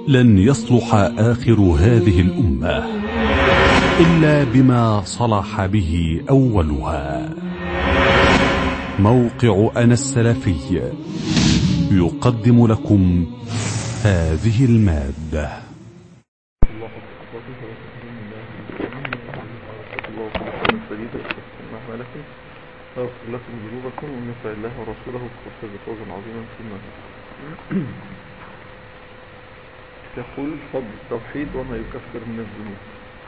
لن يصلح آخر هذه الأمة إلا بما صلح به أولها موقع أنا السلفي يقدم لكم هذه المادة الله مهما لكم ويغفر لكم ذنوبكم ومن يطع الله ورسوله فقد فوزا عظيما ثم يقول فضل التوحيد وما يكفر من الذنوب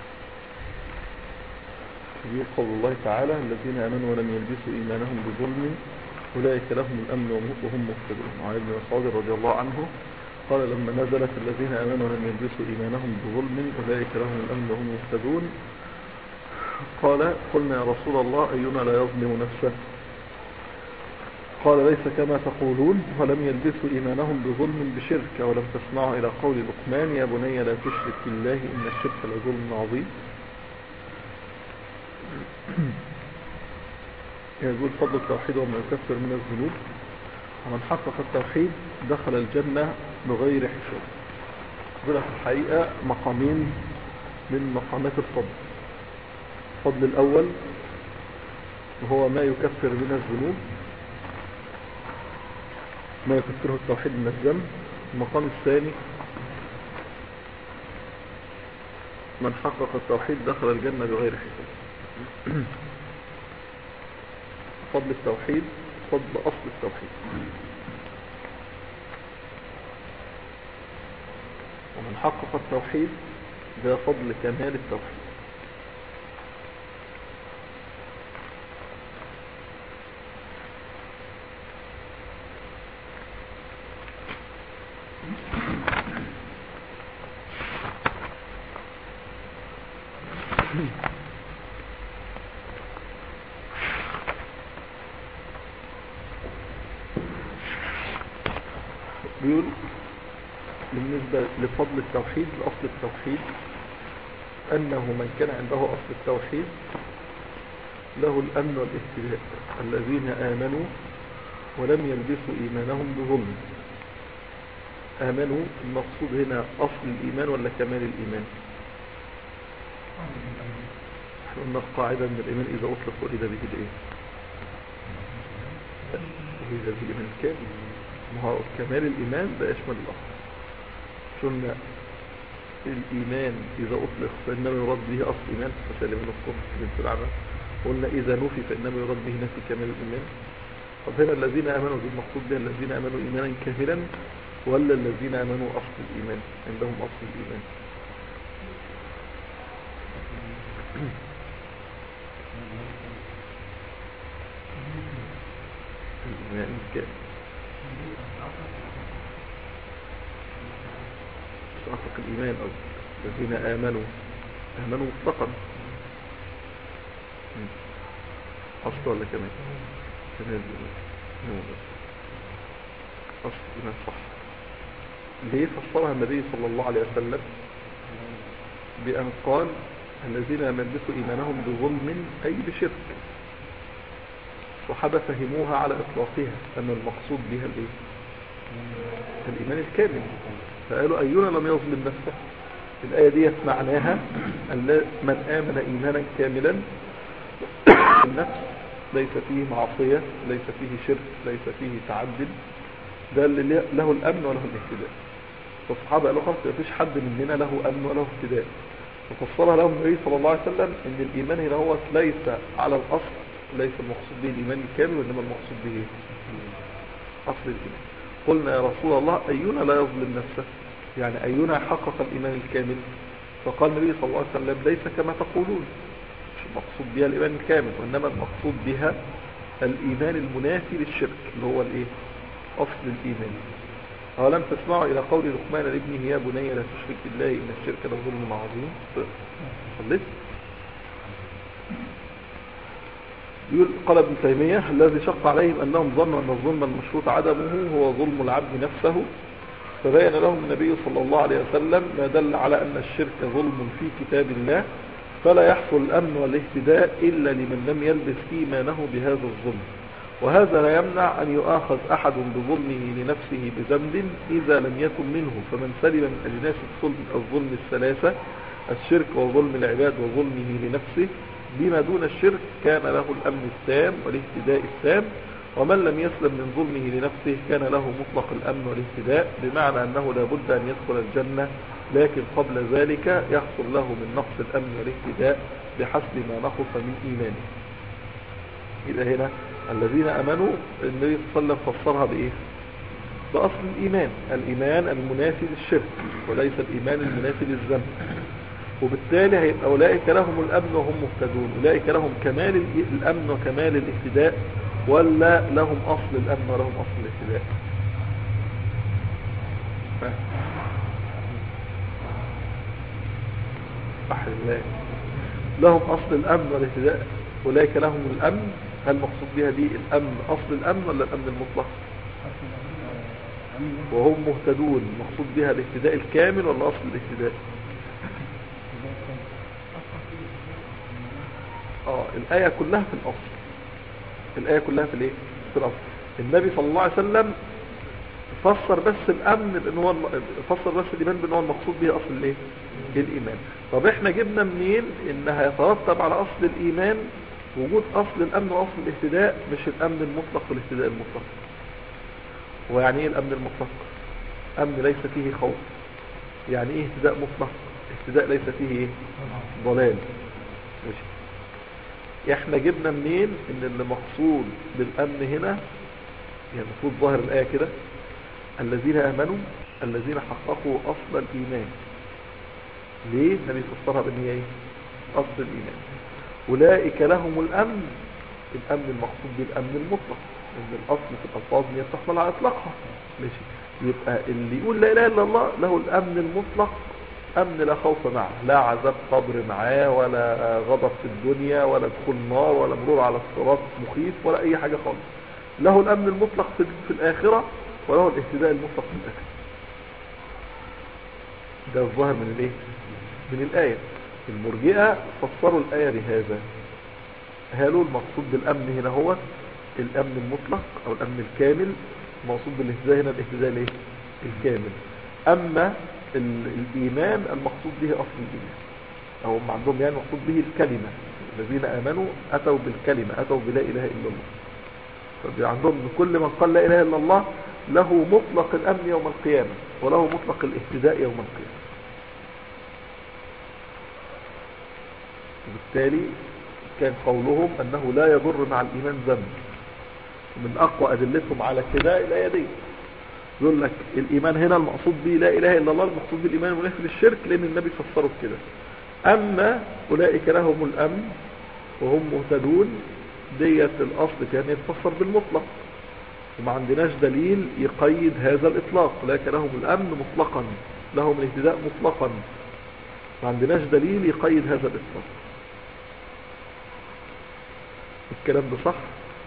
يقول قول الله تعالى الذين امنوا ولم يلبسوا ايمانهم بظلم اولئك لهم الامن وهم مهتدون وعن ابن مسعود رضي الله عنه قال لما نزلت الذين امنوا ولم يلبسوا ايمانهم بظلم اولئك لهم الامن وهم مهتدون قال قلنا يا رسول الله اينا لا يظلم نفسه قال ليس كما تقولون ولم يلبسوا إيمانهم بظلم بشرك ولم تسمعوا إلى قول لقمان يا بني لا تشرك بالله إن الشرك لظلم عظيم يقول فضل التوحيد وما يكفر من الذنوب ومن حقق التوحيد دخل الجنة بغير حساب دول في الحقيقة مقامين من مقامات الفضل الفضل الأول وهو ما يكفر من الذنوب ما يكفره التوحيد من الذنب المقام الثاني من حقق التوحيد دخل الجنة بغير حساب فضل التوحيد فضل أصل التوحيد ومن حقق التوحيد ده فضل كمال التوحيد بيقول بالنسبة لفضل التوحيد لأصل التوحيد أنه من كان عنده أصل التوحيد له الأمن والاهتداء الذين آمنوا ولم يلبسوا إيمانهم بظلم آمنوا المقصود هنا أصل الإيمان ولا كمال الإيمان قلنا القاعدة من الإيمان إذا أطلق وإذا به الإيه وإذا به الإيمان الكامل ما هو كمال الإيمان ده يشمل الأصل قلنا الإيمان إذا أطلق فإنما يراد به أصل الإيمان فسالم من الكفر من العمل قلنا إذا نفي فإنما يراد به نفي كمال الإيمان طب هنا الذين آمنوا دي المقصود بها الذين آمنوا إيمانا كاملا ولا الذين آمنوا أصل الإيمان عندهم أصل الإيمان الإيمان الكامل أصدق الإيمان أو الذين آمنوا آمنوا مطلقا أصل ولا كمان كمان أصل الإيمان صح ليه فسرها النبي صلى الله عليه وسلم بأن قال الذين يلبسوا إيمانهم بظلم أي بشرك الصحابة فهموها على إطلاقها أن المقصود بها الإيه؟ الإيمان الكامل فقالوا أينا لم يظلم نفسه الآية دي معناها أن من آمن إيمانا كاملا النفس ليس فيه معصية ليس فيه شرك ليس فيه تعدد ده اللي له الأمن وله الاهتداء فالصحابة قالوا خلاص مفيش حد مننا له أمن وله اهتداء ففسرها لهم النبي صلى الله عليه وسلم ان الإيمان هنا هو ليس على الأصل ليس المقصود به الإيمان الكامل وإنما المقصود به أصل الإيمان قلنا يا رسول الله أينا لا يظلم نفسه يعني أينا حقق الإيمان الكامل فقال النبي صلى الله عليه وسلم ليس كما تقولون مش المقصود بها الإيمان الكامل وإنما المقصود بها الإيمان المنافي للشرك اللي هو الإيه أصل الإيمان أولم تسمعوا إلى قول لقمان لابنه يا بني لا تشرك بالله إن الشرك لظلم عظيم صليت يقول قال ابن تيمية الذي شق عليهم أنهم ظنوا أن الظلم المشروط عدمه هو ظلم العبد نفسه فبين لهم النبي صلى الله عليه وسلم ما دل على أن الشرك ظلم في كتاب الله فلا يحصل الأمن والاهتداء إلا لمن لم يلبس إيمانه بهذا الظلم وهذا لا يمنع أن يؤاخذ أحد بظلمه لنفسه بذنب إذا لم يكن منه فمن سلم من أجناس الظلم الثلاثة الشرك وظلم العباد وظلمه لنفسه بما دون الشرك كان له الأمن التام والاهتداء التام ومن لم يسلم من ظلمه لنفسه كان له مطلق الأمن والاهتداء بمعنى أنه لا بد أن يدخل الجنة لكن قبل ذلك يحصل له من نقص الأمن والاهتداء بحسب ما نقص من إيمانه إذا هنا الذين أمنوا النبي صلى الله عليه وسلم فسرها بإيه بأصل الإيمان الإيمان المنافي للشرك وليس الإيمان المنافي للذنب وبالتالي هيبقى أولئك لهم الأمن وهم مهتدون أولئك لهم كمال الأمن وكمال الاهتداء ولا لهم أصل الأمن ولهم أصل الاهتداء أحد الله لهم أصل الأمن والاهتداء أولئك لهم الأمن هل مقصود بها دي الأمن أصل الأمن ولا الأمن المطلق وهم مهتدون مقصود بها الاهتداء الكامل ولا أصل الاهتداء اه الآية كلها في الأصل الآية كلها في الايه في الأصل النبي صلى الله عليه وسلم فسر بس الأمن بأنه هو فسر بس الإيمان بأنه هو المقصود به أصل الايه الإيمان طب احنا جبنا منين انها يترتب على أصل الإيمان وجود أصل الأمن وأصل الاهتداء مش الأمن المطلق والاهتداء المطلق ويعني ايه الأمن المطلق أمن ليس فيه خوف يعني ايه اهتداء مطلق اهتداء ليس فيه ايه ضلال ماشي احنا جبنا منين ان اللي مقصود بالامن هنا يعني المفروض ظاهر الايه كده الذين امنوا الذين حققوا اصل الايمان ليه النبي فسرها بان هي ايه اصل الايمان اولئك لهم الامن الامن المقصود بالامن المطلق ان الاصل في الالفاظ ان هي تحمل على اطلاقها ماشي يبقى اللي يقول لا اله الا الله له الامن المطلق امن لا خوف معه لا عذاب قبر معاه ولا غضب في الدنيا ولا دخول النار ولا مرور على الصراط مخيف ولا اي حاجة خالص له الامن المطلق في, في الاخرة وله الاهتداء المطلق في الاخرة ده الظاهر من الايه من الاية المرجئة فسروا الاية بهذا قالوا المقصود بالامن هنا هو الامن المطلق او الامن الكامل المقصود بالاهتداء هنا الاهتداء الايه الكامل اما الإيمان المقصود به أصل الإيمان أو هم عندهم يعني مقصود به الكلمة الذين آمنوا أتوا بالكلمة أتوا بلا إله إلا الله فبي عندهم كل من قال لا إله إلا الله له مطلق الأمن يوم القيامة وله مطلق الاهتداء يوم القيامة وبالتالي كان قولهم أنه لا يضر مع الإيمان ذنب ومن أقوى أدلتهم على كده الآية دي يقول لك الإيمان هنا المقصود به لا إله إلا الله المقصود بالإيمان المنافي للشرك لأن النبي فسره كده أما أولئك لهم الأمن وهم مهتدون ديت الأصل كان يتفسر بالمطلق وما عندناش دليل يقيد هذا الإطلاق لكن لهم الأمن مطلقا لهم الاهتداء مطلقا ما عندناش دليل يقيد هذا الإطلاق الكلام ده صح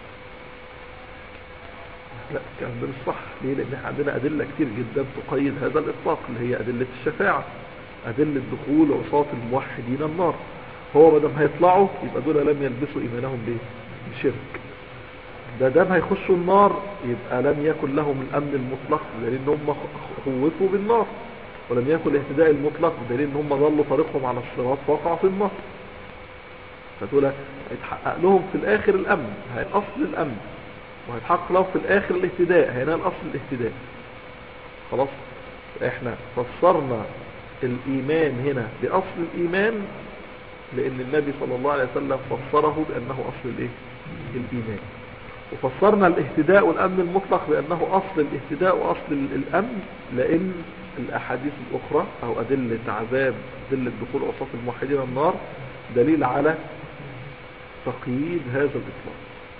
لا الكلام ده مش صح ليه لان احنا عندنا ادله كتير جدا تقيد هذا الاطلاق اللي هي ادله الشفاعه ادله دخول عصاة الموحدين النار هو ما دام هيطلعوا يبقى دول لم يلبسوا ايمانهم بايه بشرك ده دام هيخشوا النار يبقى لم يكن لهم الامن المطلق بدليل ان هم خوفوا بالنار ولم يكن الاهتداء المطلق بدليل ان هم ضلوا طريقهم على الصراط فوقعوا في النار فدول هيتحقق لهم في الاخر الامن هي اصل الامن وهيتحقق له في الاخر الاهتداء هينال اصل الاهتداء خلاص احنا فسرنا الايمان هنا باصل الايمان لان النبي صلى الله عليه وسلم فسره بانه اصل الايه الايمان وفسرنا الاهتداء والامن المطلق بانه اصل الاهتداء واصل الامن لان الاحاديث الاخرى او ادلة عذاب ادلة دخول عصاة الموحدين النار دليل على تقييد هذا الاطلاق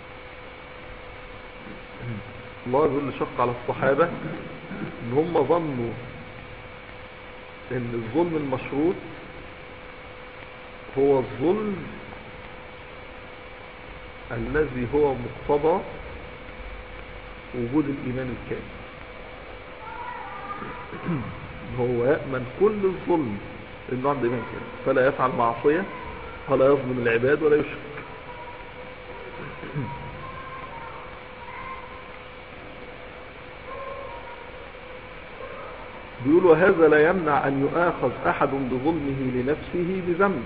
الله يقول شق على الصحابة ان هم ظنوا ان الظلم المشروط هو الظلم الذي هو مقتضى وجود الايمان الكامل هو يأمن كل الظلم انه عنده ايمان كامل فلا يفعل معصية ولا يظلم العباد ولا يشرك بيقولوا هذا لا يمنع أن يؤاخذ أحد بظلمه لنفسه بذنب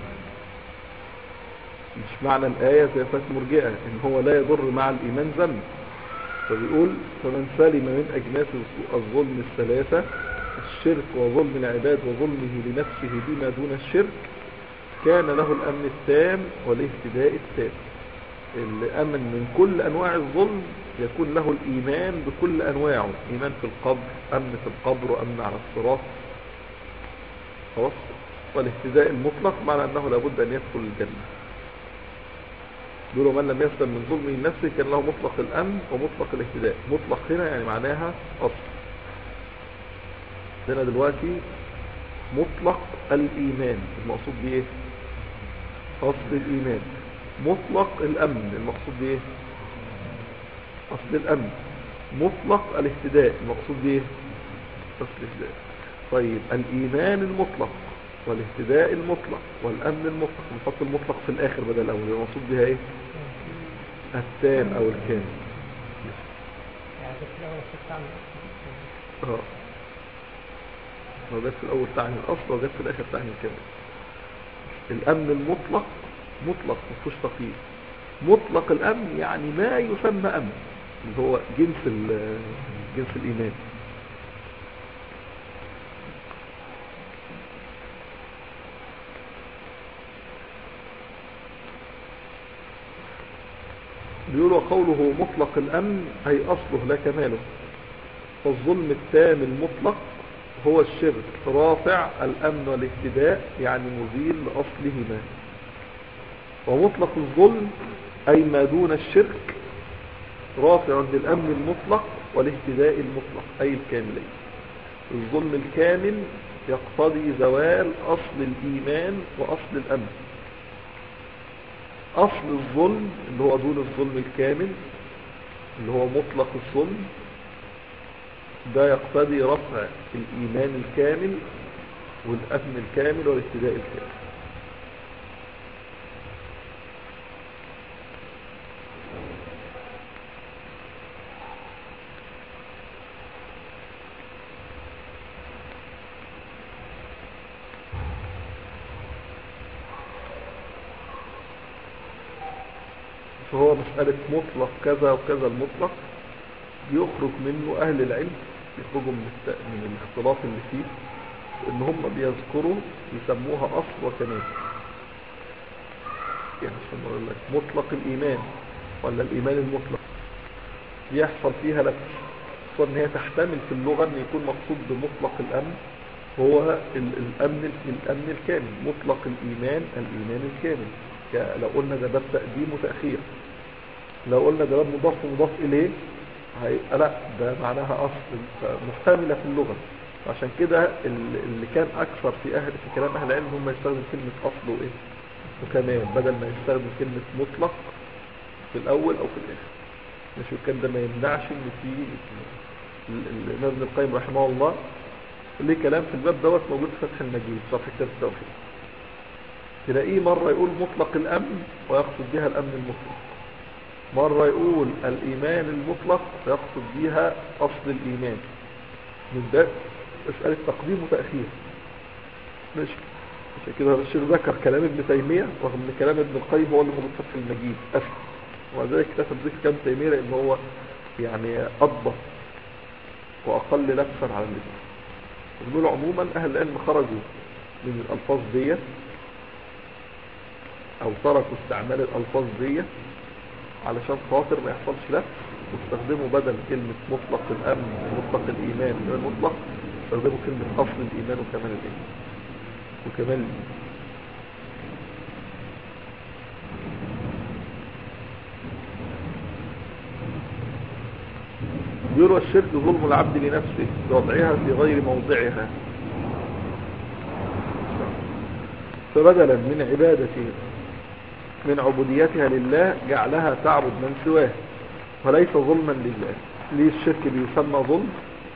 مش معنى الآية زي فات مرجئة إن هو لا يضر مع الإيمان ذنب فبيقول فمن سلم من أجناس الظلم الثلاثة الشرك وظلم العباد وظلمه لنفسه بما دون الشرك كان له الأمن التام والاهتداء التام اللي أمن من كل أنواع الظلم يكون له الإيمان بكل أنواعه إيمان في القبر أمن في القبر وأمن على الصراط خلاص والاهتداء المطلق معنى أنه لابد أن يدخل الجنة يقولوا من لم يسلم من ظلمه لنفسه كان له مطلق الأمن ومطلق الاهتداء مطلق هنا يعني معناها أصل هنا دلوقتي مطلق الإيمان المقصود بإيه أصل الإيمان مطلق الأمن المقصود بإيه أصل الأمن مطلق الاهتداء المقصود بإيه أصل الاهتداء طيب الإيمان المطلق والاهتداء المطلق والأمن المطلق نحط المطلق في الآخر بدل الأول المقصود بها إيه التام أو الكامل اه هو جت في الأول تعني الأصل وجت في الآخر تعني الكامل الأمن المطلق مطلق مفهوش تقييد مطلق الأمن يعني ما يسمى أمن اللي هو جنس جنس الإيمان بيقولوا قوله مطلق الأمن أي أصله لا كماله فالظلم التام المطلق هو الشرك رافع الأمن والاهتداء يعني مزيل لأصلهما ومطلق الظلم أي ما دون الشرك رافع للأمن المطلق والاهتداء المطلق أي الكاملين الظلم الكامل يقتضي زوال أصل الإيمان وأصل الأمن أصل الظلم اللي هو دون الظلم الكامل اللي هو مطلق الظلم ده يقتضي رفع الإيمان الكامل والأمن الكامل والاهتداء الكامل فهو مسألة مطلق كذا وكذا المطلق بيخرج منه أهل العلم يخرجوا من, الت... من الاختلاط اللي فيه ان هم بيذكروا يسموها أصل وكمال يعني عشان اقول لك مطلق الإيمان ولا الإيمان المطلق يحصل فيها لك ان هي تحتمل في اللغة ان يكون مقصود بمطلق الأمن هو الأمن الأمن الكامل مطلق الإيمان الإيمان الكامل لو قلنا ده باب تقديم وتأخير لو قلنا ده باب مضاف ومضاف إليه هيبقى لا ده معناها أصل محتملة في اللغة عشان كده اللي كان أكثر في أهل في كلام أهل العلم هم يستخدم كلمة أصل وإيه وكمان بدل ما يستخدم كلمة مطلق في الأول أو في الآخر مش وكان ده ما يمنعش إن في الإمام ابن القيم رحمه الله ليه كلام في الباب دوت موجود في فتح المجيد صفحة كتاب التوحيد تلاقيه مرة يقول مطلق الأمن ويقصد بها الأمن المطلق مرة يقول الإيمان المطلق ويقصد بها أصل الإيمان من ده مسألة تقديم وتأخير ماشي عشان كده الشيخ ذكر كلام ابن تيمية رغم ان كلام ابن القيم هو اللي موجود في المجيد أسف وذلك كتب ذكر كلام تيمية لأن هو يعني أضبط وأقل لبسا على اللسان بنقول عموما أهل العلم خرجوا من الألفاظ ديت او تركوا استعمال الالفاظ دي علشان خاطر ما يحصلش لبس واستخدموا بدل كلمة مطلق الامن ومطلق الايمان المطلق استخدموا كلمة اصل الايمان وكمال الايمان وكمال الايمان يروى الشرك ظلم العبد لنفسه بوضعها في غير موضعها فبدلا من عبادته من عبوديتها لله جعلها تعبد من سواه وليس ظلما لله ليه الشرك بيسمى ظلم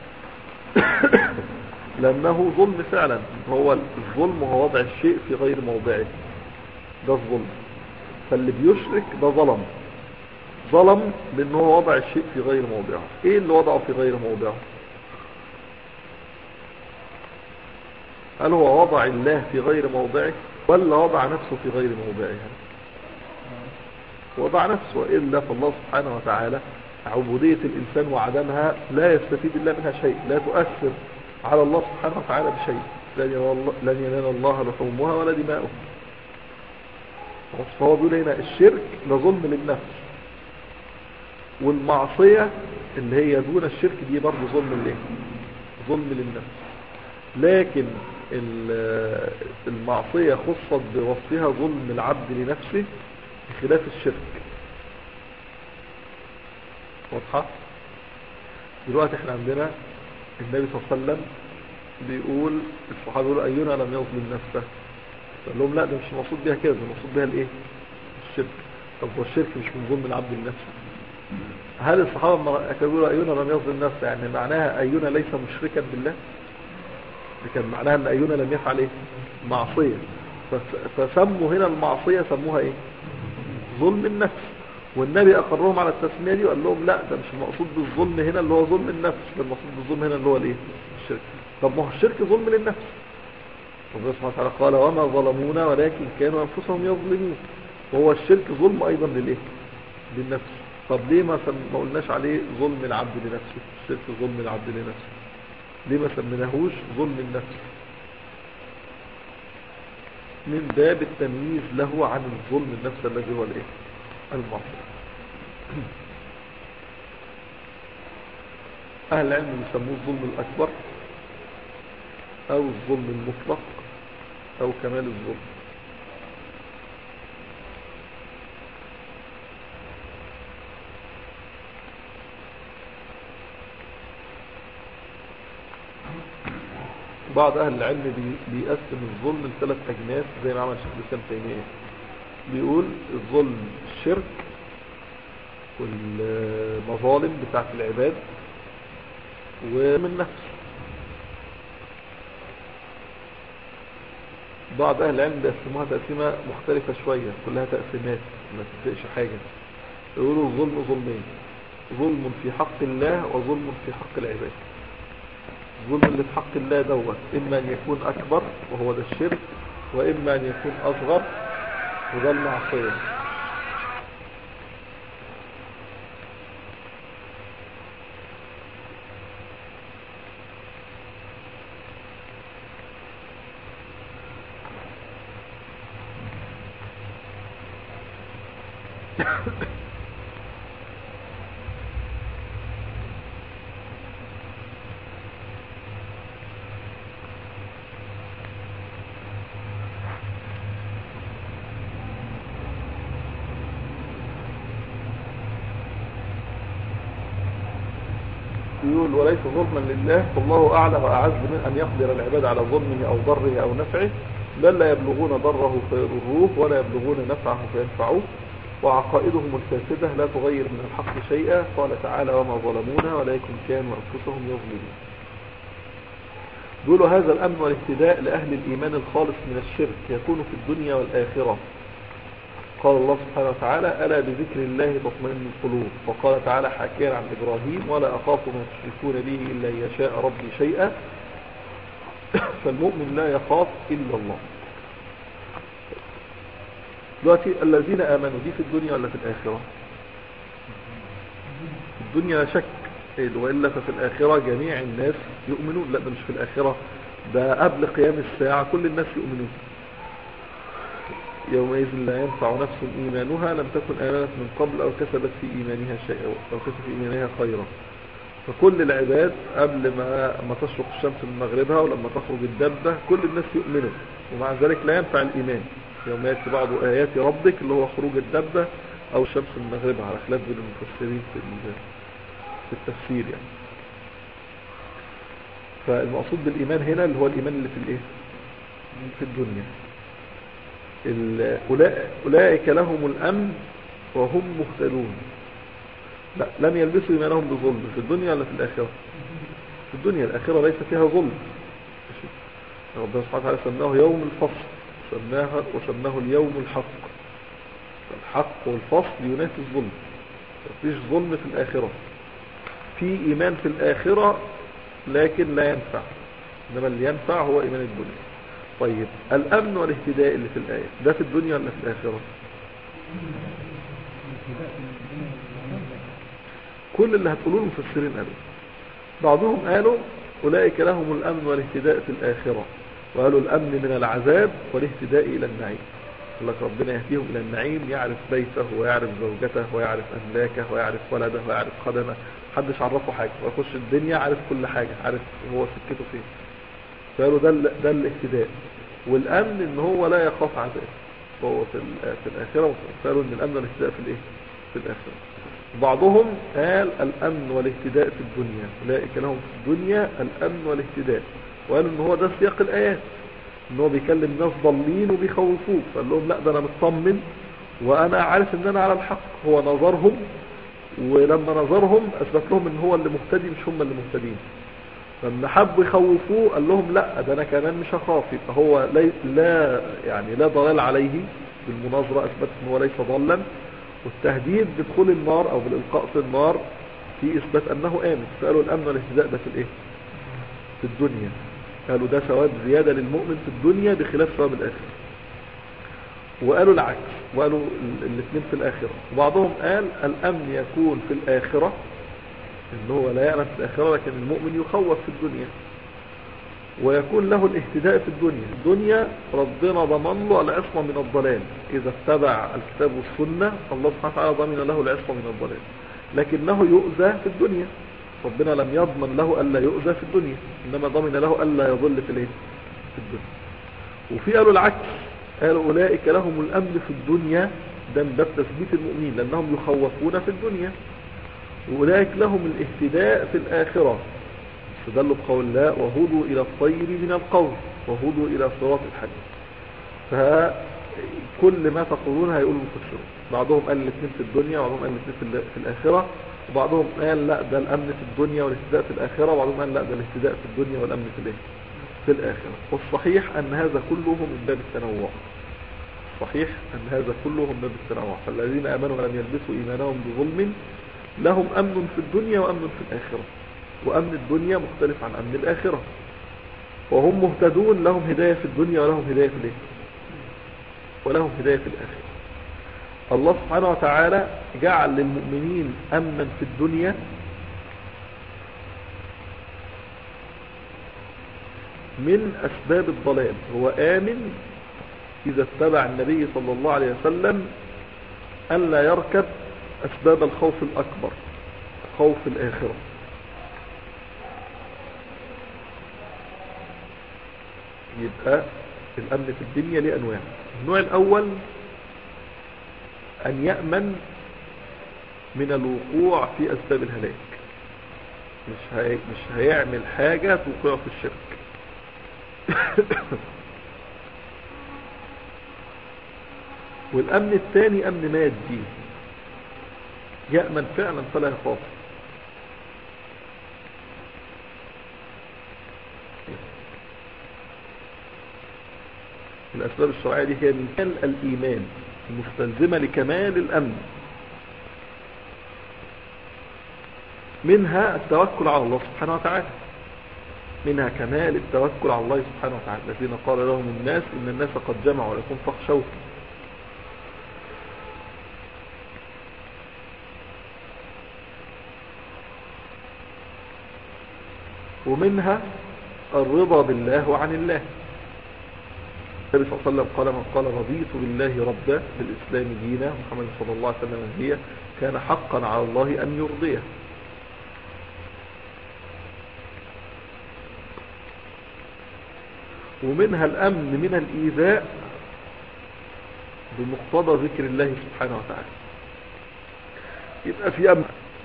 لأنه ظلم فعلا هو الظلم هو وضع الشيء في غير موضعه ده الظلم فاللي بيشرك ده ظلم ظلم لأنه هو وضع الشيء في غير موضعه ايه اللي وضعه في غير موضعه هل هو وضع الله في غير موضعه ولا وضع نفسه في غير موضعه وضع نفسه وإلا فالله سبحانه وتعالى عبودية الإنسان وعدمها لا يستفيد الله منها شيء لا تؤثر على الله سبحانه وتعالى بشيء لن ينال الله- لن ينال الله لحومها ولا دماؤها فهو بيقول هنا الشرك ده ظلم للنفس والمعصية اللي هي دون الشرك دي برضه ظلم للايه ظلم للنفس لكن ال- المعصية خصت بوصفها ظلم العبد لنفسه بخلاف الشرك واضحة دلوقتي احنا عندنا النبي صلى الله عليه وسلم بيقول الصحابة يقولوا أينا لم يظلم نفسه قال لهم لا ده مش المقصود بيها كده ده المقصود بيها الايه الشرك طب هو الشرك مش من ظلم العبد لنفسه هل الصحابة لما كانوا بيقولوا أينا لم يظلم نفسه يعني معناها أينا ليس مشركا بالله ده كان معناها ان أينا لم يفعل ايه معصية فس- فسموا هنا المعصية سموها ايه ظلم النفس والنبي أقرهم على التسمية دي وقال لهم لا ده مش المقصود بالظلم هنا اللي هو ظلم النفس ده المقصود بالظلم هنا اللي هو الايه الشرك طب ما هو الشرك ظلم للنفس ربنا سبحانه وتعالى قال وما ظلمونا ولكن كانوا أنفسهم يظلمون وهو الشرك ظلم أيضا للإيه للنفس طب ليه ما, سم... ما قلناش عليه ظلم العبد لنفسه الشرك ظلم العبد لنفسه ليه ما سميناهوش ظلم النفس من باب التمييز له عن الظلم النفس الذي هو الايه المعصية أهل العلم يسموه الظلم الأكبر أو الظلم المطلق أو كمال الظلم بعض أهل العلم بي- بيقسم الظلم لثلاث أجناس زي ما عمل شيخ الإسلام تيمية بيقول الظلم الشرك والمظالم بتاعت العباد ومن نفس بعض أهل العلم بيقسموها تقسيمة مختلفة شوية كلها تقسيمات ما تفرقش حاجة يقولوا الظلم ظلمين ظلم في حق الله وظلم في حق العباد الظلم اللي في حق الله دوت إما أن يكون أكبر وهو ده الشرك وإما أن يكون أصغر وده المعصية يقول وليس ظلما لله فالله أعلى وأعز من أن يقدر العباد على ظلمه أو ضره أو نفعه بل لا يبلغون ضره فيضروه ولا يبلغون نفعه فينفعوه وعقائدهم الفاسدة لا تغير من الحق شيئا قال تعالى وما ظلمونا ولكن كانوا أنفسهم يظلمون يقولوا هذا الأمن والاهتداء لأهل الإيمان الخالص من الشرك يكون في الدنيا والآخرة قال الله سبحانه وتعالى ألا بذكر الله تطمئن القلوب وقال تعالى حكيا عن إبراهيم ولا أخاف ما تشركون به إلا أن يشاء ربي شيئا فالمؤمن لا يخاف إلا الله دلوقتي الذين آمنوا دي في الدنيا ولا في الآخرة في الدنيا لا شك إيه، وإلا ففي الآخرة جميع الناس يؤمنون لا ده مش في الآخرة ده قبل قيام الساعة كل الناس يؤمنون يومئذ لا ينفع نفس إيمانها لم تكن آمنت من قبل أو كسبت في إيمانها شيئا أو كسبت في إيمانها خيرا فكل العباد قبل ما ما تشرق الشمس من مغربها ولما تخرج الدبة كل الناس يؤمنوا ومع ذلك لا ينفع الإيمان يوم يأتي بعض آيات ربك اللي هو خروج الدبة أو الشمس من مغربها على خلاف بين المفسرين في ال- في التفسير يعني فالمقصود بالإيمان هنا اللي هو الإيمان اللي في الإيه في الدنيا ال- أولا- أولئك لهم الأمن وهم مهتدون لا لم يلبسوا إيمانهم بظلم في الدنيا ولا في الآخرة في الدنيا الآخرة ليس فيها ظلم ماشي. ربنا سبحانه وتعالى سماه يوم الفصل سماها وسماه اليوم الحق الحق والفصل ينافي الظلم مفيش ظلم في الآخرة في إيمان في الآخرة لكن لا ينفع إنما اللي ينفع هو إيمان الدنيا طيب الأمن والاهتداء اللي في الآية ده في الدنيا ولا في الآخرة كل اللي هتقولوه المفسرين قالوا بعضهم قالوا أولئك لهم الأمن والاهتداء في الآخرة وقالوا الأمن من العذاب والاهتداء إلى النعيم قال لك ربنا يهديهم إلى النعيم يعرف بيته ويعرف زوجته ويعرف أملاكه ويعرف ولده ويعرف خدمه محدش عرفه حاجة ويخش الدنيا عارف كل حاجة عارف هو سكته فين فقالوا ده, ال- ده الاهتداء والأمن إن هو لا يخاف عذاب وهو في, ال- في الآخرة قالوا إن الأمن والاهتداء في الإيه في الآخرة بعضهم قال الأمن والاهتداء في الدنيا أولئك لهم في الدنيا الأمن والاهتداء وقالوا إن هو ده سياق الآيات إن هو بيكلم ناس ضالين وبيخوفوك فقال لهم لا ده أنا مطمن وأنا عارف إن أنا على الحق هو نظرهم ولما نظرهم أثبت لهم إن هو اللي مهتدي مش هم اللي مهتدين لما حبوا يخوفوه قال لهم لا ده أنا كمان مش هخاف يبقى هو لي لا يعني لا ضلال عليه بالمناظرة أثبت إن هو ليس ضالا والتهديد بدخول النار او بالالقاء في النار في اثبات انه امن فقالوا الامن والاهتداء ده في الايه في الدنيا قالوا ده ثواب زيادة للمؤمن في الدنيا بخلاف ثواب الاخرة وقالوا العكس وقالوا ال- الاثنين في الاخرة وبعضهم قال الامن يكون في الاخرة ان هو لا يأمن في الاخرة لكن المؤمن يخوف في الدنيا ويكون له الاهتداء في الدنيا الدنيا ربنا ضمن له العصمة من الضلال إذا اتبع الكتاب والسنة الله سبحانه وتعالى ضمن له العصمة من الضلال لكنه يؤذى في الدنيا ربنا لم يضمن له ألا يؤذى في الدنيا إنما ضمن له ألا يضل في الايه في الدنيا وفي قالوا العكس قالوا أولئك لهم الأمن في الدنيا ده من باب تثبيت المؤمنين لأنهم يخوفون في الدنيا وأولئك لهم الاهتداء في الآخرة استدلوا بقول الله وهدوا إلى الطير من القول وهدوا إلى صراط الحديث فكل ما تقولون هيقول المفسرون بعضهم قال الاثنين في الدنيا وبعضهم قال الاثنين في ال- في الآخرة وبعضهم قال لا ده الأمن في الدنيا والاهتداء في الآخرة وبعضهم قال لا ده الاهتداء في الدنيا والأمن في الايه في الآخرة والصحيح أن هذا كله من باب التنوع صحيح أن هذا كله من باب التنوع فالذين آمنوا ولم يلبسوا إيمانهم بظلم لهم أمن في الدنيا وأمن في الآخرة وأمن الدنيا مختلف عن أمن الآخرة وهم مهتدون لهم هداية في الدنيا ولهم هداية في الإيه ولهم هداية في الآخرة الله سبحانه وتعالى جعل للمؤمنين أمنا في الدنيا من أسباب الضلال هو آمن إذا اتبع النبي صلى الله عليه وسلم ألا يركب أسباب الخوف الأكبر خوف الآخرة يبقى الأمن في الدنيا ليه أنواع النوع الأول أن يأمن من الوقوع في أسباب الهلاك مش, هي... مش هيعمل حاجة توقعه في الشرك والأمن الثاني أمن مادي يأمن فعلا فلا يخاف الأسباب الشرعية دي هي من كمال الإيمان المستلزمة لكمال الأمن منها التوكل على الله سبحانه وتعالى منها كمال التوكل على الله سبحانه وتعالى الذين قال لهم الناس إن الناس قد جمعوا لكم فاخشوه ومنها الرضا بالله وعن الله النبي صلى الله عليه وسلم قال من قال رضيت بالله ربا بالإسلام دينا محمد صلى الله عليه وسلم هي كان حقا على الله أن يرضيه ومنها الأمن من الإيذاء بمقتضى ذكر الله سبحانه وتعالى يبقى في أمن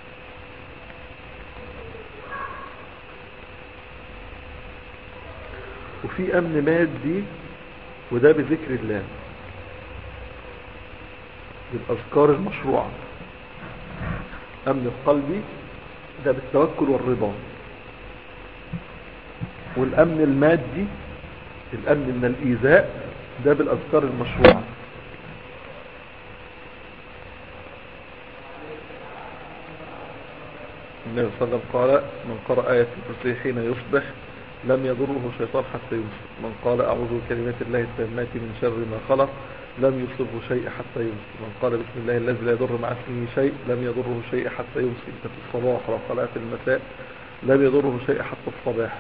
وفي أمن مادي وده بذكر الله بالأذكار المشروعة أمن القلبي ده بالتوكل والرضا والأمن المادي الأمن من الإيذاء ده بالأذكار المشروعة النبي صلى الله عليه وسلم قال من قرأ آية الكرسي حين يصبح لم يضره شيطان حتى يمسك من قال أعوذ بكلمات الله التامات من شر ما خلق لم يصبه شيء حتى يمسك من قال بسم الله الذي لا يضر مع اسمه شيء لم يضره شيء حتى يمسك انت في الصباح لو قالها في المساء لم يضره شيء حتى الصباح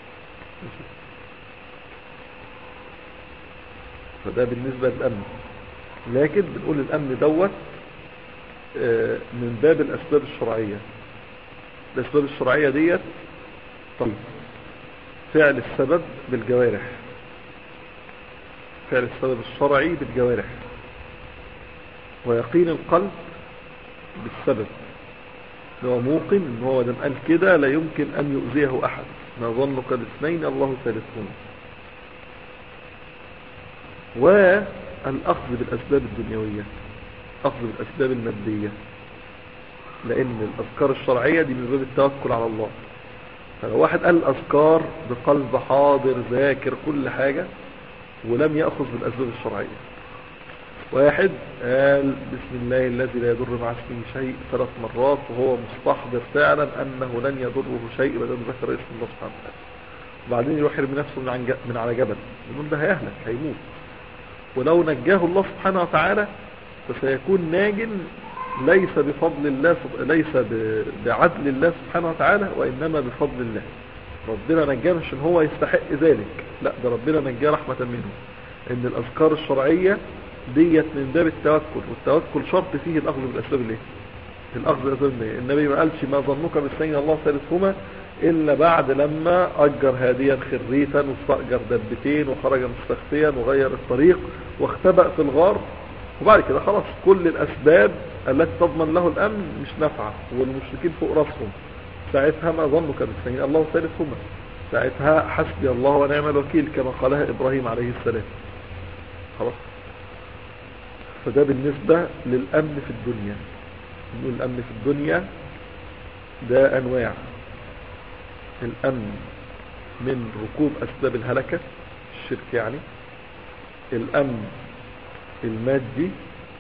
فده بالنسبة للأمن لكن بنقول الأمن دوت آه، من باب الأسباب الشرعية الأسباب الشرعية ديت طيب فعل السبب بالجوارح فعل السبب الشرعي بالجوارح ويقين القلب بالسبب هو موقن ان هو دم قال كده لا يمكن ان يؤذيه احد ما ظنك باثنين الله ثالثهما والأخذ بالأسباب الدنيوية أخذ بالأسباب المادية لأن الأذكار الشرعية دي من باب التوكل على الله فلو واحد قال الأذكار بقلب حاضر ذاكر كل حاجة ولم يأخذ بالأسباب الشرعية واحد قال بسم الله الذي لا يضر مع اسمه شيء ثلاث مرات وهو مستحضر فعلا أنه لن يضره شيء بدل ذكر اسم الله سبحانه وتعالى وبعدين يروح يرمي نفسه من, عن ج- من على جبل يقول ده هيهلك هيموت ولو نجاه الله سبحانه وتعالى فسيكون ناج ليس بفضل الله سب- ليس ب- بعدل الله سبحانه وتعالى وإنما بفضل الله ربنا نجاه مش ان هو يستحق ذلك لا ده ربنا نجاه رحمة منه ان الأذكار الشرعية ديت من باب التوكل والتوكل شرط فيه الأخذ بالأسباب الايه الأخذ بالأسباب الايه النبي ما قالش ما ظنك باثنين الله ثالثهما إلا بعد لما أجر هاديا خريتا واستأجر دبتين وخرج مستخفيا وغير الطريق واختبأ في الغار وبعد كده خلاص كل الأسباب التي تضمن له الأمن مش نافعة والمشركين فوق راسهم ساعتها ما ظنك باثنين الله ثالثهما ساعتها حسبي الله ونعم الوكيل كما قالها إبراهيم عليه السلام خلاص فده بالنسبة للأمن في الدنيا نقول الأمن في الدنيا ده أنواع الأمن من ركوب أسباب الهلكة الشرك يعني الأمن المادي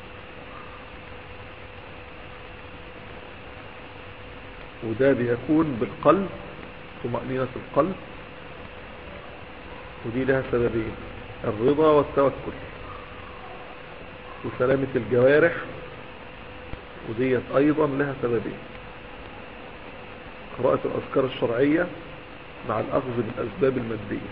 وده بيكون بالقلب طمأنينة القلب ودي لها سببين الرضا والتوكل وسلامة الجوارح وديت أيضا لها سببين قراءة الأذكار الشرعية مع الأخذ بالأسباب المادية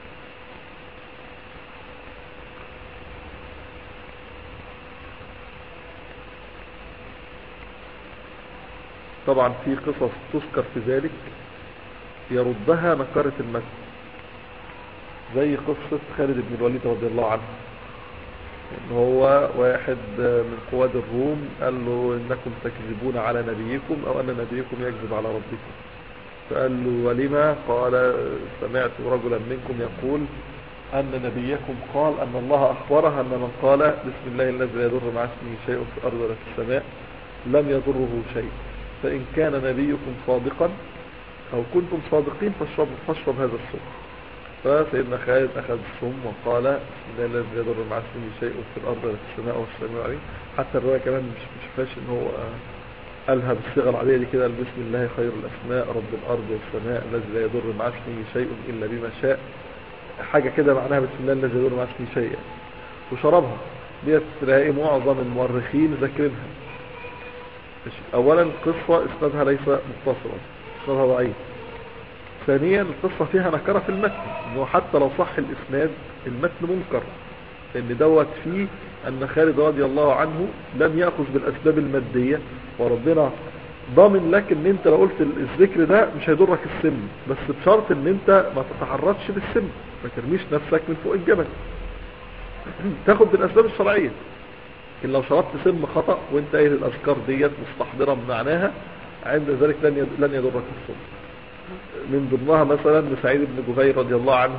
طبعا في قصص تذكر في ذلك يردها نكرة المسجد زي قصة خالد بن الوليد رضي الله عنه ان هو واحد من قواد الروم قال له انكم تكذبون على نبيكم او ان نبيكم يكذب على ربكم فقال له ولما قال سمعت رجلا منكم يقول ان نبيكم قال ان الله اخبره ان من قال بسم الله الذي لا يضر مع اسمه شيء في الارض ولا في السماء لم يضره شيء فان كان نبيكم صادقا او كنتم صادقين فاشربوا فاشرب هذا السم فسيدنا خالد أخذ السم وقال بسم الله الذي لا يضر مع اسمه شيء في الأرض ولا في السماء والسماء عليه حتى الرواية كمان مش مش فاش إن هو قالها بالصيغة العادية دي كده بسم الله خير الأسماء رب الأرض والسماء الذي لا يضر مع اسمه شيء إلا بما شاء حاجة كده معناها بسم الله الذي لا يضر مع اسمه شيء يعني. وشربها ديت تلاقي معظم المؤرخين ذاكرينها أولا القصة إسنادها ليس متصلا إسنادها ضعيف ثانيا القصة فيها نكرة في المتن انه حتى لو صح الاسناد المتن منكر لان دوت فيه ان خالد رضي الله عنه لم يأخذ بالاسباب المادية وربنا ضامن لك ان انت لو قلت الذكر ده مش هيضرك السم بس بشرط ان انت ما تتحركش بالسم ما ترميش نفسك من فوق الجبل تاخد بالاسباب الشرعية لكن لو شربت سم خطأ وانت قايل الاذكار ديت مستحضرة بمعناها عند ذلك لن لن يضرك السم من ضمنها مثلا سعيد بن جبير رضي الله عنه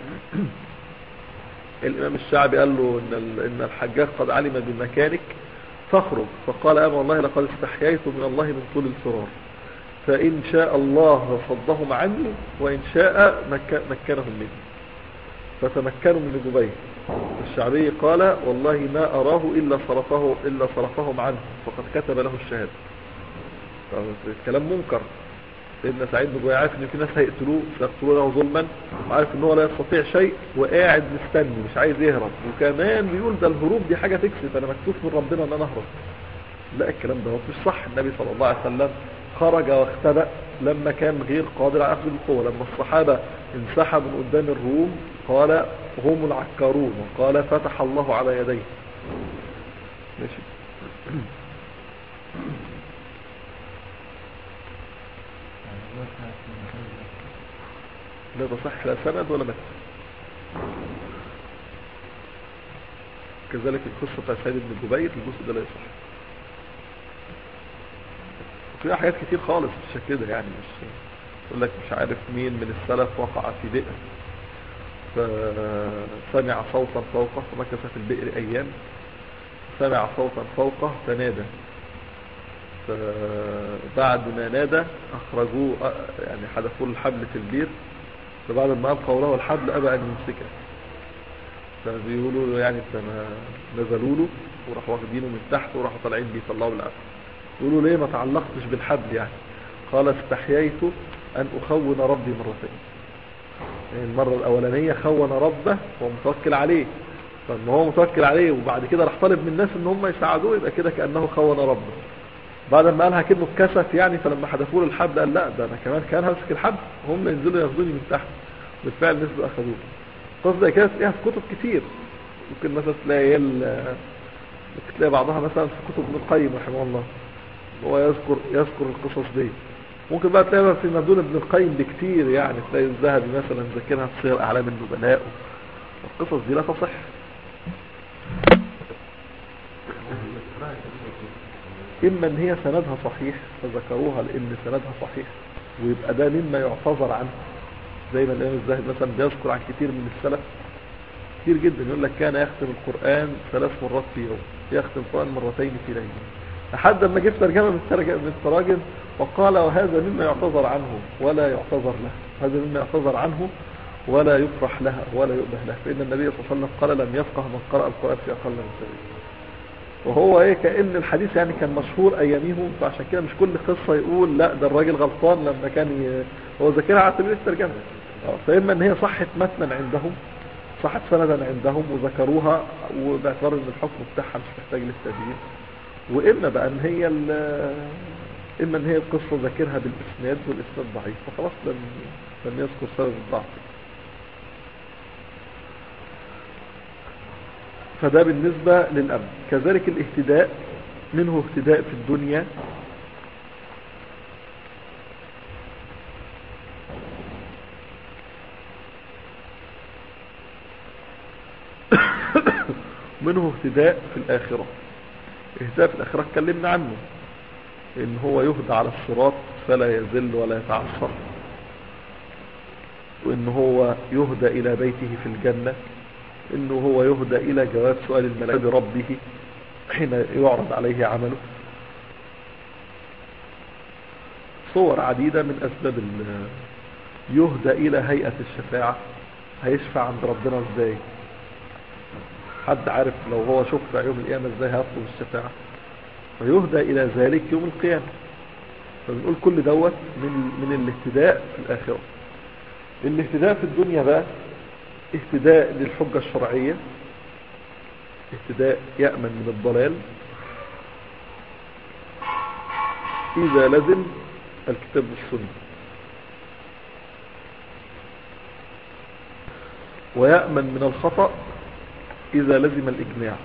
الإمام الشعبي قال له إن, إن الحجاج قد علم بمكانك فاخرج فقال أما والله لقد استحييت من الله من طول الفرار فإن شاء الله صدهم عني وإن شاء مك... مكنهم مني فتمكنوا من جبير الشعبي قال والله ما أراه إلا صرفه إلا صرفهم عنه فقد كتب له الشهادة الكلام منكر سيدنا سعيد بن جبير عارف ان في ناس هيقتلوه سيقتلونه ظلما وعارف ان هو لا يستطيع شيء وقاعد مستني مش عايز يهرب وكمان بيقول ده الهروب دي حاجة تكسب انا مكتوب من ربنا ان انا اهرب لا الكلام ده هو مش صح النبي صلى الله عليه وسلم خرج واختبأ لما كان غير قادر على اخذ القوة لما الصحابة انسحبوا من قدام الروم قال هم العكارون وقال فتح الله على يديه ماشي لا تصح لا سند ولا متن كذلك القصة بتاع سيد بن جبير الجزء ده لا يصح وفيها حاجات كتير خالص مش كده يعني مش يقول لك مش عارف مين من السلف وقع في بئر فسمع صوتا فوقه فمكث في البئر ايام سمع صوتا فوقه فنادى فبعد ما نادى اخرجوه يعني حدفوا له الحبل في البير فبعد ما القوا له الحبل ابى ان يمسكه فبيقولوا له يعني انت ما نزلوا له وراحوا واخدينه من تحت وراحوا طالعين بيه طلعوا بالعافيه يقولوا ليه ما تعلقتش بالحبل يعني قال استحييت ان اخون ربي مرتين يعني المرة الاولانية خون ربه ومتوكل عليه فان هو متوكل عليه وبعد كده راح طالب من الناس ان هم يساعدوه يبقى كده كأنه خون ربه بعد ما قالها كأنه اتكسف يعني فلما حدفوا له الحبل قال لا ده انا كمان كان همسك الحبل هم ينزلوا ياخدوني من تحت بالفعل نزلوا اخذوه قصة كده تلاقيها في كتب كتير ممكن مثلا تلاقي ممكن تلاقي بعضها مثلا في كتب ابن القيم رحمه الله هو يذكر يذكر القصص دي ممكن بقى تلاقيها في مدون ابن القيم بكتير يعني تلاقي الذهبي مثلا ذاكرها في سير اعلام النبلاء القصص دي لا تصح اما ان هي سندها صحيح فذكروها لان سندها صحيح ويبقى ده مما يعتذر عنه زي ما الامام الزاهد مثلا بيذكر عن كتير من السلف كتير جدا يقول لك كان يختم القرآن ثلاث مرات في يوم يختم القرآن مرتين في ليلة لحد ما جبت ترجمة من الترجمة من التراجم وقال وهذا مما يعتذر عنه ولا يعتذر له هذا مما يعتذر عنه ولا يفرح لها ولا يؤبه له فإن النبي صلى الله عليه وسلم قال لم يفقه من قرأ القرآن في أقل من سنة وهو ايه كأن الحديث يعني كان مشهور اياميهم فعشان كده مش كل قصة يقول لا ده الراجل غلطان لما كان ي... هو ذاكرها على سبيل الترجمة فإما ان هي صحت متنا عندهم صحت سندا عندهم وذكروها وباعتبار ان الحكم بتاعها مش محتاج للتدين واما بقى ان هي اما ان هي القصة ذاكرها بالاسناد والاسناد ضعيف فخلاص لم لم يذكر سبب الضعف فده بالنسبة للأمن كذلك الاهتداء منه اهتداء في الدنيا منه اهتداء في الآخرة اهتداء في الآخرة اتكلمنا عنه ان هو يهدى على الصراط فلا يزل ولا يتعصر وان هو يهدى الى بيته في الجنة انه هو يهدى الى جواب سؤال الملائكة بربه حين يعرض عليه عمله صور عديدة من اسباب يهدى الى هيئة الشفاعة هيشفع عند ربنا ازاي حد عارف لو هو شفع يوم القيامة ازاي هيطلب الشفاعة فيهدى الى ذلك يوم القيامة فبنقول كل دوت من, من الاهتداء في الاخرة الاهتداء في الدنيا بقى اهتداء للحجة الشرعية اهتداء يأمن من الضلال إذا لزم الكتاب والسنة ويأمن من الخطأ إذا لزم الإجماع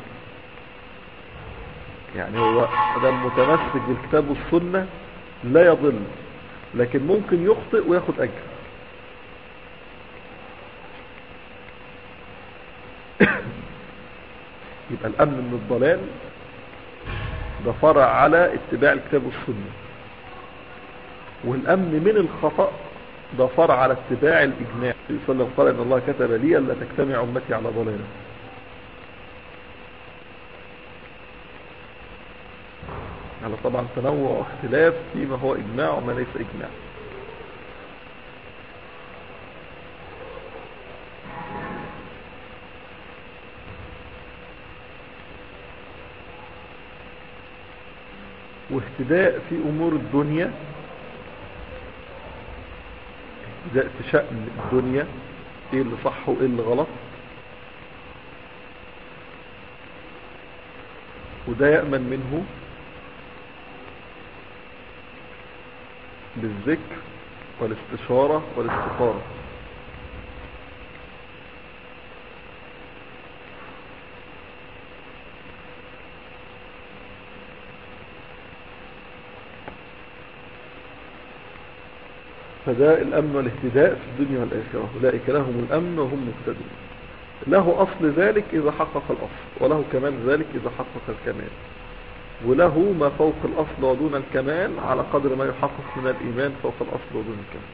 يعني هو ده متمسك بالكتاب والسنة لا يضل لكن ممكن يخطئ وياخد أجر يبقى الأمن من الضلال ده فرع على اتباع الكتاب والسنة والأمن من الخطأ ده فرع على اتباع الإجماع صلى الله عليه وسلم قال إن الله كتب لي ألا تجتمع أمتي على ضلالة على طبعا تنوع واختلاف فيما هو إجماع وما ليس إجماع واهتداء في أمور الدنيا ده في شأن الدنيا ايه اللي صح وايه اللي غلط وده يأمن منه بالذكر والاستشارة والاستخارة فده الأمن والاهتداء في الدنيا والآخرة أولئك لهم الأمن وهم مهتدون له أصل ذلك إذا حقق الأصل وله كمال ذلك إذا حقق الكمال وله ما فوق الأصل ودون الكمال على قدر ما يحقق من الإيمان فوق الأصل ودون الكمال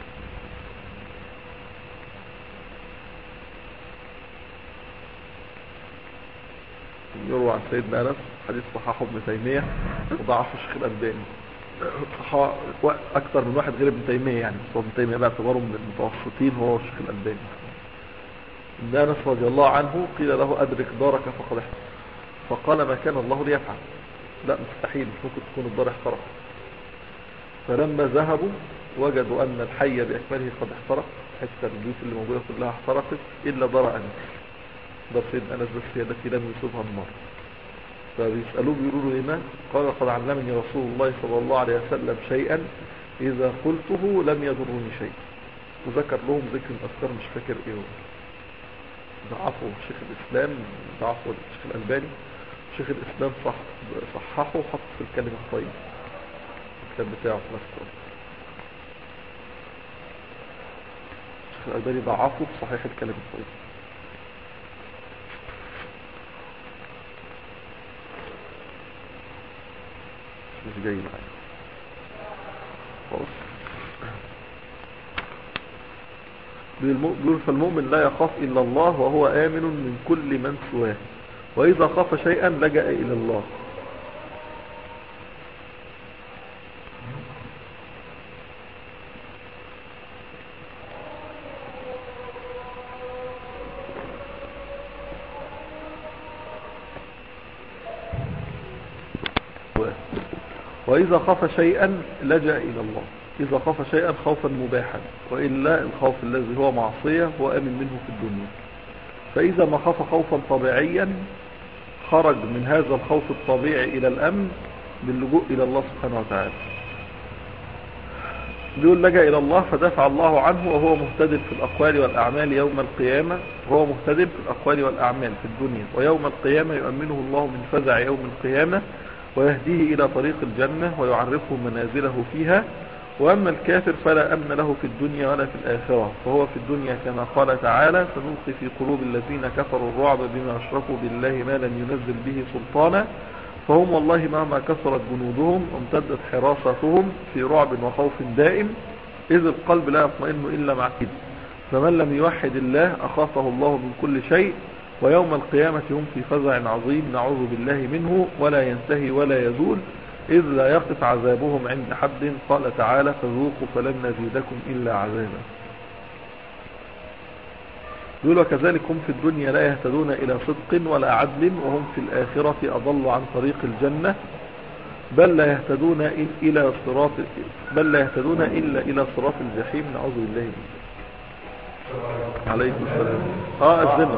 يروى عن سيدنا أنس حديث صححه ابن تيمية وضعفه الشيخ الألباني صححه أكثر من واحد غير ابن تيمية يعني بس ابن تيمية باعتباره من المتوسطين هو الشيخ الألباني إن أنس رضي الله عنه قيل له أدرك دارك فقد احترق فقال ما كان الله ليفعل لا مستحيل مش ممكن تكون الدار احترق فلما ذهبوا وجدوا أن الحي بأكمله قد احترق حتى البيوت اللي موجودة كلها احترقت إلا دار أنس دار سيدنا أنس بس هي التي لم يصيبها النار فبيسألوه بيقولوا له لما قال قد علمني رسول الله صلى الله عليه وسلم شيئا إذا قلته لم يضرني شيء وذكر لهم ذكر الأذكار مش فاكر إيه هو ضعفه شيخ الإسلام ضعفه الشيخ الألباني شيخ الإسلام صح صححه وحط في الكلمة الطيب الكتاب بتاعه في نفسه الشيخ الألباني ضعفه في صحيح الكلمة الطيب مش جاي معايا خلاص بيقول فالمؤمن لا يخاف إلا الله وهو آمن من كل من سواه وإذا خاف شيئا لجأ إلى الله وإذا خاف شيئا لجأ إلى الله إذا خاف شيئا خوفا مباحا وإلا الخوف الذي هو معصية هو أمن منه في الدنيا فإذا ما خاف خوفا طبيعيا خرج من هذا الخوف الطبيعي إلى الأمن باللجوء إلى الله سبحانه وتعالى بيقول لجأ إلى الله فدافع الله عنه وهو مهتدل في الأقوال والأعمال يوم القيامة وهو مهتدل في الأقوال والأعمال في الدنيا ويوم القيامة يؤمنه الله من فزع يوم القيامة ويهديه إلى طريق الجنة ويعرفه منازله فيها وأما الكافر فلا أمن له في الدنيا ولا في الآخرة فهو في الدنيا كما قال تعالى سنلقي في قلوب الذين كفروا الرعب بما أشركوا بالله ما لم ينزل به سلطانا فهم والله مهما كثرت جنودهم امتدت حراستهم في رعب وخوف دائم إذ القلب لا يطمئن إلا مع كده فمن لم يوحد الله أخافه الله من كل شيء ويوم القيامة هم في فزع عظيم نعوذ بالله منه ولا ينتهي ولا يزول إذ لا يقف عذابهم عند حد قال تعالى فذوقوا فلن نزيدكم إلا عذابا يقول وكذلك هم في الدنيا لا يهتدون إلى صدق ولا عدل وهم في الآخرة أضلوا عن طريق الجنة بل لا يهتدون إلى صراط بل لا يهتدون إلا إلى صراط الجحيم نعوذ بالله منه عليكم السلام اه الزمة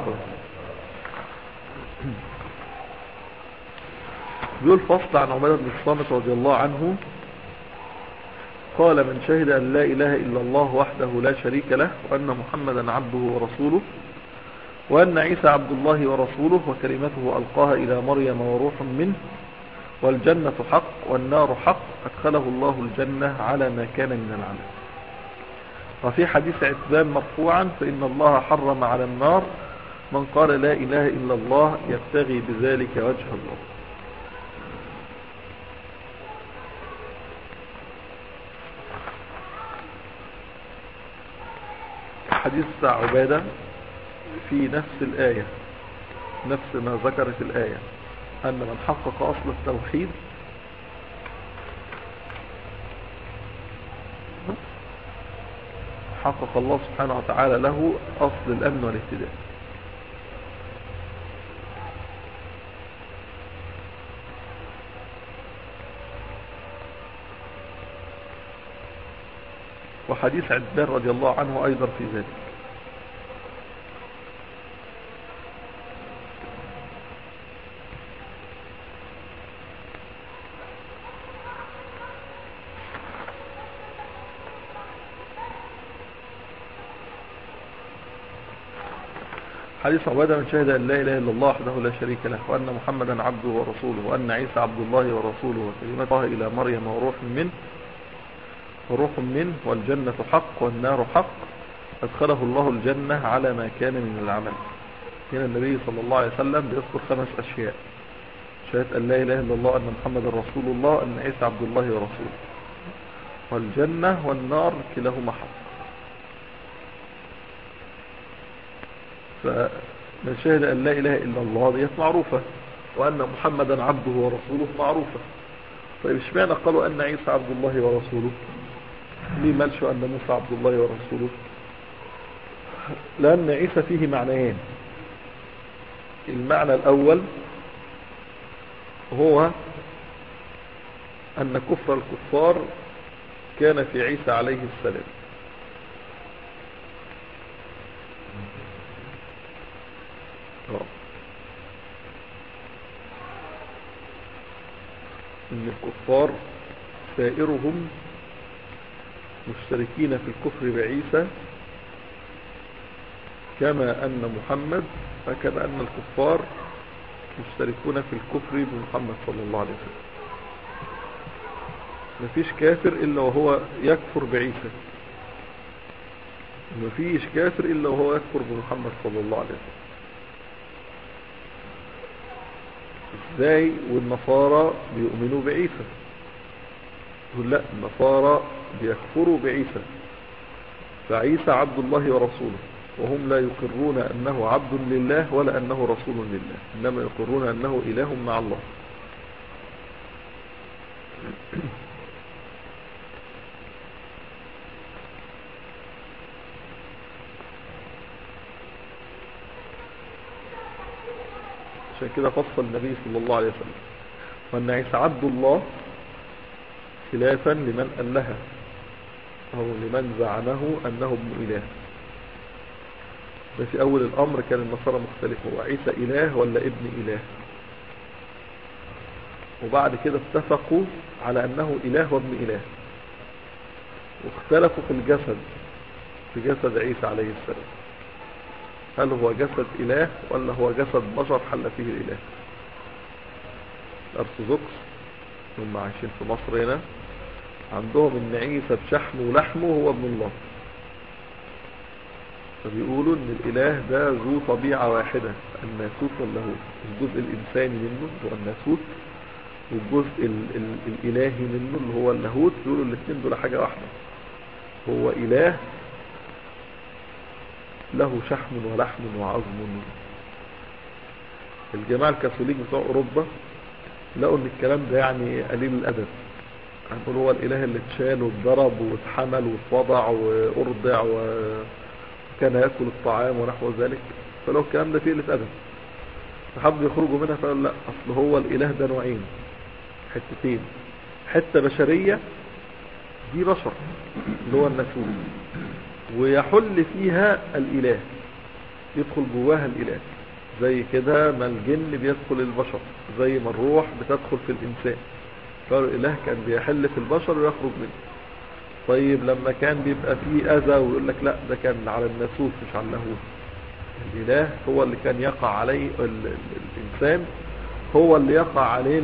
بيقول فصل عن عبادة بن الصامت رضي الله عنه قال من شهد أن لا إله إلا الله وحده لا شريك له وأن محمدا عبده ورسوله وأن عيسى عبد الله ورسوله وكلمته ألقاها إلى مريم وروح منه والجنة حق والنار حق أدخله الله الجنة على ما كان من العمل وفي حديث عتبان مرفوعا فإن الله حرم على النار من قال لا إله إلا الله يبتغي بذلك وجه الله حديث عبادة في نفس الآية نفس ما ذكرت الآية أن من حقق أصل التوحيد حقق الله سبحانه وتعالى له أصل الأمن والاهتداء وحديث عدبان رضي الله عنه أيضا في ذلك حديث عبادة من شهد أن لا إله إلا الله وحده لا شريك له وأن محمدا عبده ورسوله وأن عيسى عبد الله ورسوله وكلمته إلى مريم وروح منه وروح منه والجنة حق والنار حق أدخله الله الجنة على ما كان من العمل هنا النبي صلى الله عليه وسلم بيذكر خمس أشياء شهادة أن لا إله إلا الله أن محمد رسول الله أن عيسى عبد الله ورسوله والجنة والنار كلاهما حق فمن شهد أن لا إله إلا الله ديت معروفة وأن محمدا عبده ورسوله معروفة طيب اشمعنى قالوا أن عيسى عبد الله ورسوله ليه مالشوا أن موسى عبد الله ورسوله لأن عيسى فيه معنيين المعنى الأول هو أن كفر الكفار كان في عيسى عليه السلام ان الكفار سائرهم مشتركين في الكفر بعيسى كما ان محمد فكما ان الكفار مشتركون في الكفر بمحمد صلى الله عليه وسلم مفيش كافر الا وهو يكفر بعيسى مفيش كافر الا وهو يكفر بمحمد صلى الله عليه وسلم ازاي والنصارى بيؤمنوا بعيسى يقول لا النصارى بيكفروا بعيسى فعيسى عبد الله ورسوله وهم لا يقرون أنه عبد لله ولا أنه رسول لله إنما يقرون أنه إله مع الله عشان كده فصل النبي صلى الله عليه وسلم وأن عيسى عبد الله خلافا لمن ألها أو لمن زعمه أنه ابن إله ده في أول الأمر كان النصارى مختلف هو عيسى إله ولا ابن إله وبعد كده اتفقوا على أنه إله وابن إله واختلفوا في الجسد في جسد عيسى عليه السلام هل هو جسد إله ولا هو جسد بشر حل فيه الإله الأرثوذكس هم عايشين في مصر هنا عندهم ان عيسى بشحمه ولحمه هو ابن الله فبيقولوا ان الاله ده ذو طبيعة واحدة الناسوت واللاهوت الجزء الانساني منه هو الناسوت والجزء ال ال الالهي منه اللي هو اللاهوت بيقولوا الاثنين دول حاجة واحدة هو اله له شحم ولحم وعظم الجماعة الكاثوليك بتوع اوروبا لقوا ان الكلام ده يعني قليل الادب هنقول هو الاله اللي اتشال واتضرب واتحمل واتوضع وارضع وكان ياكل الطعام ونحو ذلك فلو الكلام ده فيه قله ادب فحبوا يخرجوا منها فقالوا لا اصل هو الاله ده نوعين حتتين حته بشريه دي بشر اللي هو الناسوت ويحل فيها الاله يدخل جواها الاله زي كده ما الجن بيدخل البشر زي ما الروح بتدخل في الانسان قالوا الاله كان بيحل في البشر ويخرج منه طيب لما كان بيبقى فيه اذى ويقول لك لا ده كان على الناسوت مش على اللاهوت الاله هو اللي كان يقع عليه ال ال الانسان هو اللي يقع عليه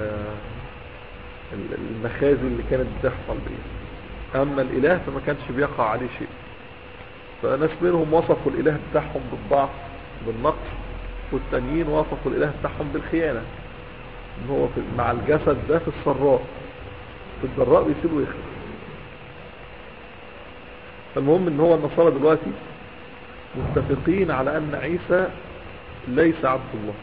المخازي اللي كانت بتحصل بيه اما الاله فما كانش بيقع عليه شيء فناس منهم وصفوا الاله بتاعهم بالضعف بالنقص والتانيين وصفوا الاله بتاعهم بالخيانه ان هو في مع الجسد ده في السراء في الضراء بيسيبه يخلق فالمهم ان هو النصارى دلوقتي متفقين على ان عيسى ليس عبد الله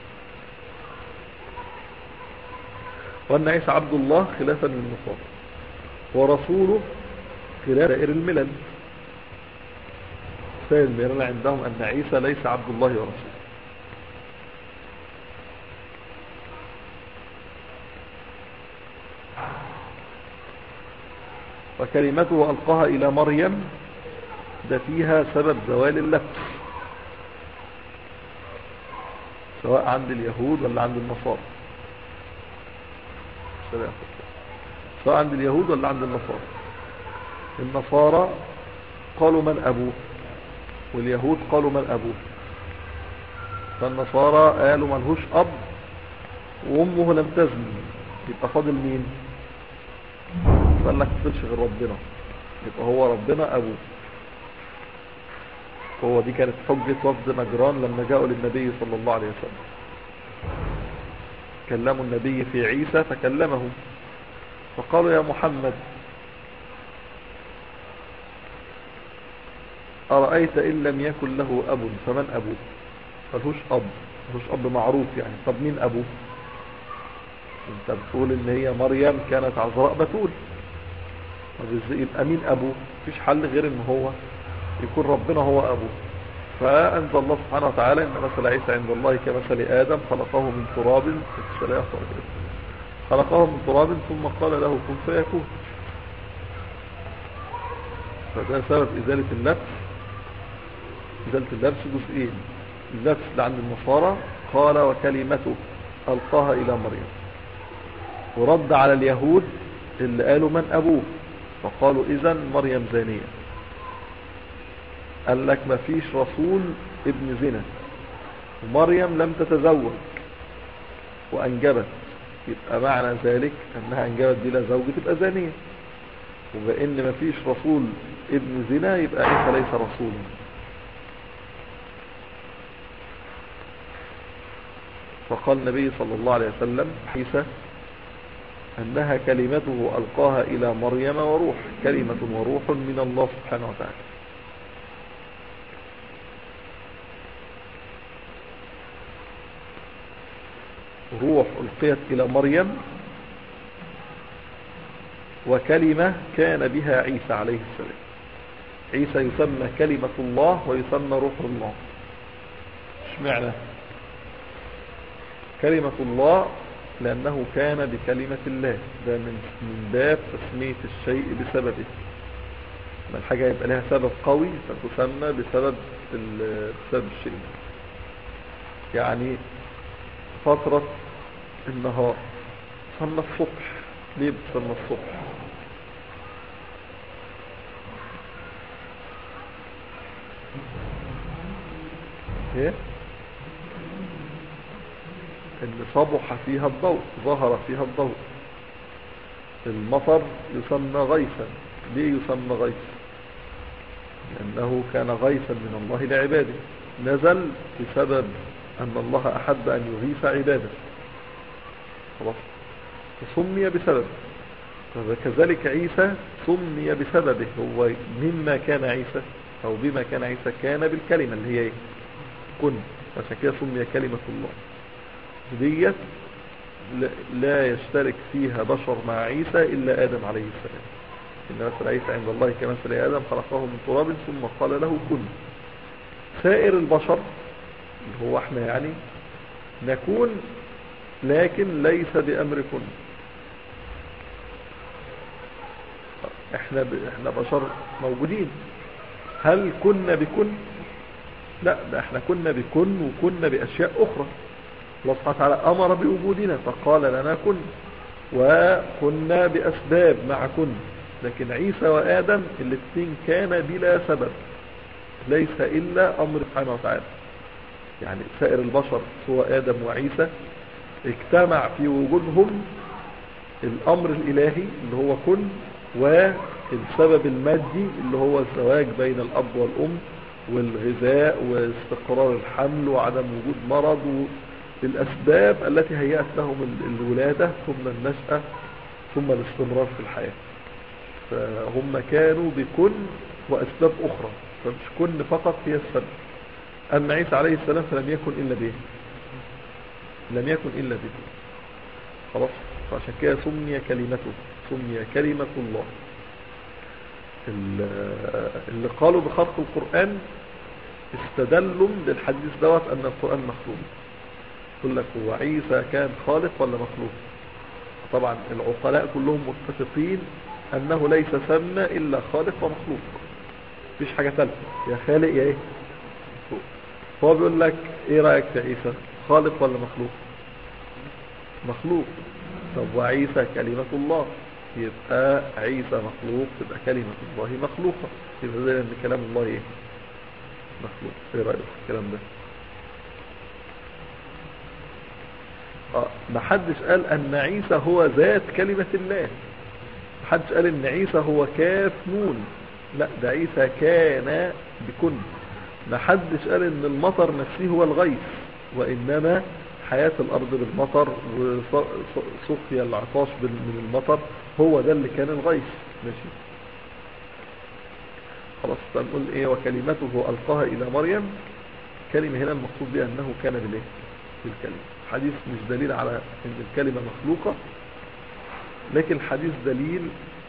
وان عيسى عبد الله خلافا للنصارى ورسوله خلاف سائر الملل سائر الملل عندهم ان عيسى ليس عبد الله ورسوله وكلمته ألقاها إلى مريم ده فيها سبب زوال اللبس سواء عند اليهود ولا عند النصارى سلام. سواء عند اليهود ولا عند النصارى النصارى قالوا من أبوه واليهود قالوا من أبوه فالنصارى قالوا ملهوش أب وأمه لم تزني يبقى فاضل مين قال لك تفضلش غير ربنا يبقى هو ربنا أبوه هو دي كانت حجة وفد نجران لما جاءوا للنبي صلى الله عليه وسلم كلموا النبي في عيسى فكلمهم فقالوا يا محمد أرأيت إن لم يكن له أب فمن أبوه ملهوش أب ملهوش أب معروف يعني طب مين أبوه انت بتقول ان هي مريم كانت عذراء بتول طب ازاي يبقى مين أبوه مفيش حل غير ان هو يكون ربنا هو أبوه فأنزل الله سبحانه وتعالى إن مثل عيسى عند الله كمثل آدم خلقه من تراب خلقه من تراب ثم قال له كن فيكون فده سبب إزالة اللبس إزالة اللبس جزئين اللبس اللي عند النصارى قال وكلمته ألقاها إلى مريم ورد على اليهود اللي قالوا من أبوه فقالوا إذا مريم زانية قال لك ما فيش رسول ابن زنا ومريم لم تتزوج وأنجبت يبقى معنى ذلك أنها أنجبت بلا زوج تبقى زانية وبأن ما فيش رسول ابن زنا يبقى عيسى ليس رسولا فقال النبي صلى الله عليه وسلم عيسى أنها كلمته ألقاها إلى مريم وروح كلمة وروح من الله سبحانه وتعالى روح ألقيت إلى مريم وكلمة كان بها عيسى عليه السلام عيسى يسمى كلمة الله ويسمى روح الله اشمعنى كلمة الله لأنه كان بكلمة الله ده من من باب تسمية الشيء بسببه لما الحاجة يبقى لها سبب قوي فتسمى بسبب بسبب الشيء يعني فترة النهار تسمى الصبح ليه بتسمى الصبح ايه اللي صبح فيها الضوء ظهر فيها الضوء المطر يسمى غيثا ليه يسمى غيث لأنه كان غيثا من الله لعباده نزل بسبب أن الله أحب أن يغيث عباده خلاص فسمي بسبب كذلك عيسى سمي بسببه هو مما كان عيسى أو بما كان عيسى كان بالكلمة اللي هي كن عشان كده سمي كلمة الله ديت لا يشترك فيها بشر مع عيسى إلا آدم عليه السلام إن مثل عيسى عند الله كمثل آدم خلقه من تراب ثم قال له كن سائر البشر اللي هو احنا يعني نكون لكن ليس بأمر كن احنا ب... احنا بشر موجودين هل كنا بكن لا ده احنا كنا بكن وكنا بأشياء أخرى الله سبحانه وتعالى أمر بوجودنا فقال لنا كن وكنا بأسباب مع كن لكن عيسى وآدم الاثنين كان بلا سبب ليس إلا أمر سبحانه وتعالى يعني سائر البشر سوى آدم وعيسى اجتمع في وجودهم الأمر الإلهي اللي هو كن والسبب المادي اللي هو الزواج بين الأب والأم والغذاء واستقرار الحمل وعدم وجود مرض الأسباب التي هيأت لهم الولادة ثم النشأة ثم الاستمرار في الحياة فهم كانوا بكن وأسباب أخرى فمش كن فقط هي السبب أما عيسى عليه السلام فلم يكن إلا به لم يكن إلا به خلاص فعشان كده سمي كلمته سمي كلمة الله اللي قالوا بخلق القرآن استدلوا للحديث دوت أن القرآن مخلوق يقول لك هو عيسى كان خالق ولا مخلوق طبعا العقلاء كلهم متفقين أنه ليس ثم إلا خالق ومخلوق مفيش حاجة ثالثة يا خالق يا إيه مخلوق هو بيقول لك إيه رأيك في عيسى خالق ولا مخلوق مخلوق طب وعيسى كلمة الله يبقى عيسى مخلوق تبقى كلمة الله مخلوقة يبقى زي ان كلام الله ايه مخلوق ايه رأيك في الكلام ده اه محدش قال ان عيسى هو ذات كلمة الله محدش قال ان عيسى هو كاف نون لا ده عيسى كان بكن محدش قال ان المطر نفسه هو الغيث وانما حياة الارض بالمطر وسقيا العطاش من المطر هو ده اللي كان الغيث ماشي خلاص فنقول ايه وكلمته القاها الى مريم كلمة هنا المقصود بها انه كان بالايه بالكلمة حديث مش دليل على ان الكلمة مخلوقة لكن الحديث دليل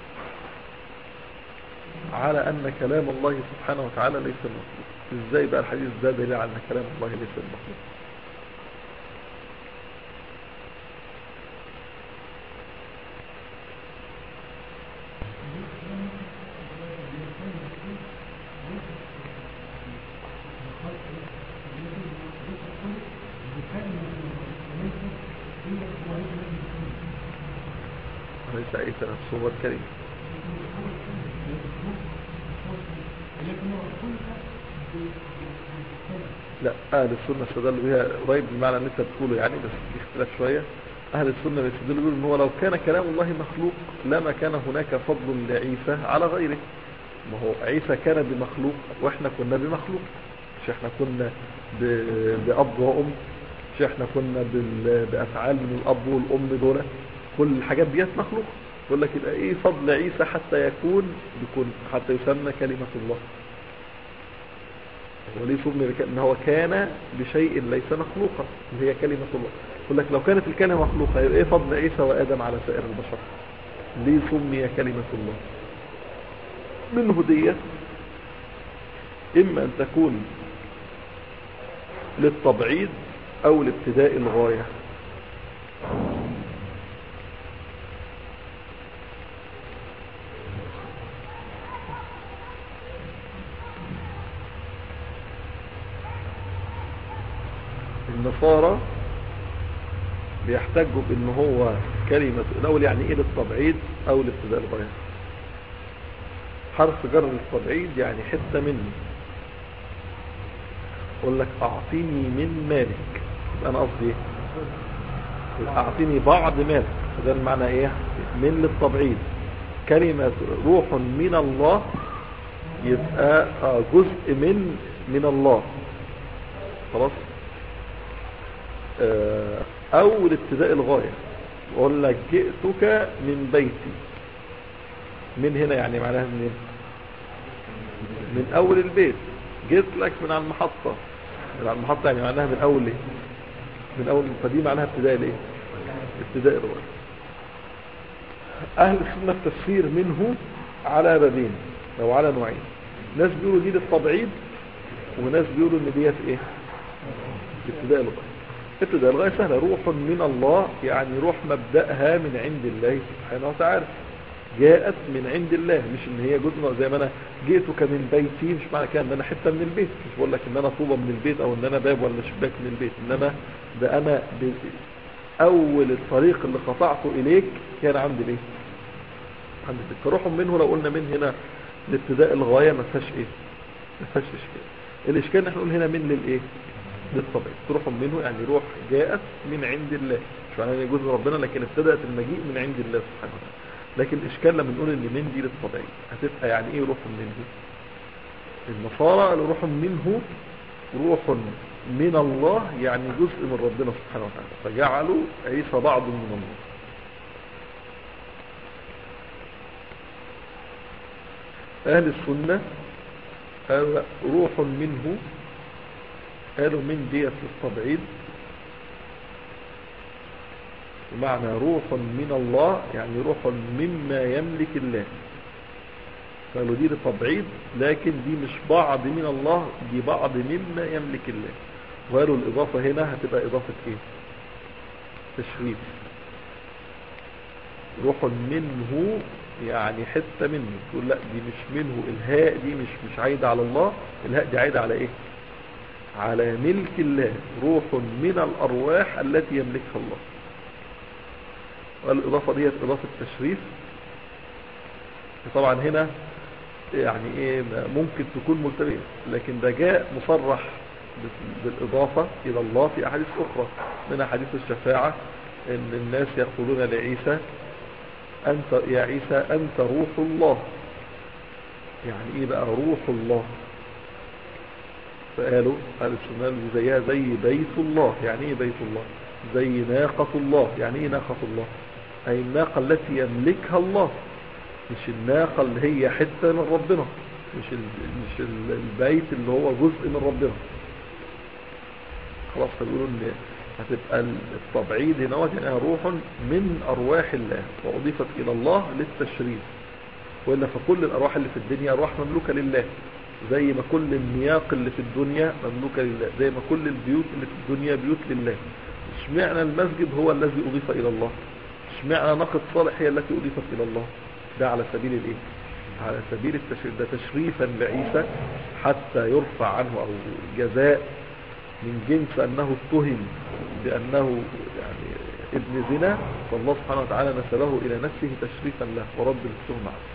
على ان كلام الله سبحانه وتعالى ليس المخلوق ازاي بقى الحديث ده دليل على ان كلام الله ليس المخلوق ليس عيسى نفسه هو الكريم لا اهل السنة استدلوا بها قريب من المعنى اللي انت بتقوله يعني بس في اختلاف شوية اهل السنة بيستدلوا بيقولوا ان هو لو كان كلام الله مخلوق لما كان هناك فضل لعيسى على غيره ما هو عيسى كان بمخلوق واحنا كنا بمخلوق مش احنا كنا بأب وأم مش احنا كنا بأفعال من الأب والأم دول كل الحاجات ديت مخلوق يقول لك يبقى ايه فضل عيسى حتى يكون بكون حتى يسمى كلمة الله وليه سمي ان هو كان بشيء ليس مخلوقا اللي هي كلمة الله يقول لك لو كانت الكلمة مخلوقة يبقى ايه فضل عيسى وآدم على سائر البشر ليه سمي كلمة الله منه ديت اما ان تكون للتبعيد او لابتداء الغاية النصارى بيحتجوا بان هو كلمة الاول يعني ايه للتبعيد او لابتداء الغاية حرف جر للتبعيد يعني حتة مني يقول لك اعطيني من مالك يبقى انا قصدي ايه اعطيني بعض مالك فده المعنى ايه من للتبعيد كلمة روح من الله يبقى جزء من من الله خلاص او لابتداء الغاية يقول لك جئتك من بيتي من هنا يعني معناها منين من اول البيت جيت لك من على المحطة من على المحطة يعني معناها من اول ايه من اول فدي معناها ابتداء الايه ابتداء الغاية اهل السنة التفسير منه على بابين او على نوعين ناس بيقولوا دي للتبعيد وناس بيقولوا ان ديت ايه ابتداء الغاية ابتداء الغاية سهلة روح من الله يعني روح مبدأها من عند الله سبحانه وتعالى جاءت من عند الله مش ان هي جزء زي ما انا جئتك من بيتي مش معنى كده ان انا حتة من البيت مش بقول لك ان انا طوبة من البيت او ان انا باب ولا شباك من البيت انما ده انا اول الطريق اللي قطعته اليك كان عند الايه عند البيت فروح منه لو قلنا من هنا لابتداء الغاية ما فيهاش ايه ما فيهاش اشكال الاشكال ان احنا نقول هنا من للايه للطبيعي تروح منه يعني روح جاءت من عند الله مش معنى ان جزء ربنا لكن ابتدأت المجيء من عند الله سبحانه وتعالى لكن الاشكال لما نقول ان من دي للطبيعي هتبقى يعني ايه روح من دي النصارى قالوا روح منه روح من الله يعني جزء من ربنا سبحانه وتعالى فجعلوا عيسى بعض من الله اهل السنة قال روح منه قالوا من ديت للتبعيد بمعنى روح من الله يعني روح مما يملك الله قالوا دي للتبعيد لكن دي مش بعض من الله دي بعض مما يملك الله وقالوا الإضافة هنا هتبقى إضافة إيه تشريف روح منه يعني حتة منه تقول لا دي مش منه الهاء دي مش مش عايدة على الله الهاء دي عايدة على ايه على ملك الله روح من الأرواح التي يملكها الله والإضافة دي إضافة تشريف طبعا هنا يعني ايه ممكن تكون ملتبية لكن ده جاء مصرح بالإضافة إلى الله في أحاديث أخرى من حديث الشفاعة إن الناس يقولون لعيسى أنت يا عيسى أنت روح الله يعني إيه بقى روح الله فقالوا قال السنان زيها زي بيت الله يعني إيه بيت الله زي ناقة الله يعني إيه ناقة الله أي الناقة التي يملكها الله مش الناقة اللي هي حتة من ربنا مش مش البيت اللي هو جزء من ربنا خلاص فبيقولوا ان هتبقى التبعيد هنا يعني روح من ارواح الله واضيفت الى الله للتشريف والا فكل الارواح اللي في الدنيا ارواح مملوكه لله زي ما كل النياق اللي في الدنيا مملوكه لله زي ما كل البيوت اللي في الدنيا بيوت لله اشمعنى المسجد هو الذي اضيف الى الله اشمعنى ناقه صالح هي التي اضيفت الى الله ده على سبيل الايه على سبيل التشريف ده تشريفا لعيسى حتى يرفع عنه او جزاء من جنس انه اتهم بانه يعني ابن زنا فالله سبحانه وتعالى نسبه الى نفسه تشريفا له ورد التهمه عنه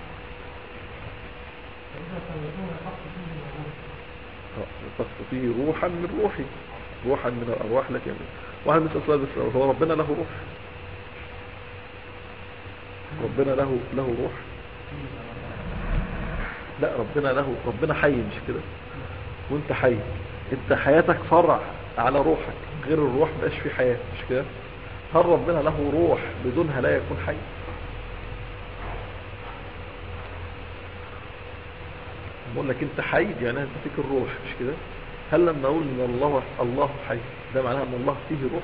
نفخت فيه روحا من روحي روحا من الارواح لك واحد مثل سؤال بس هو ربنا له روح ربنا له له روح لا ربنا له ربنا حي مش كده وانت حي انت حياتك فرع على روحك غير الروح مبقاش في حياة مش كده هل ربنا له روح بدونها لا يكون حي بقول لك انت حي يعني انت فيك الروح مش كده هل لما اقول ان الله الله حي ده معناه ان الله فيه روح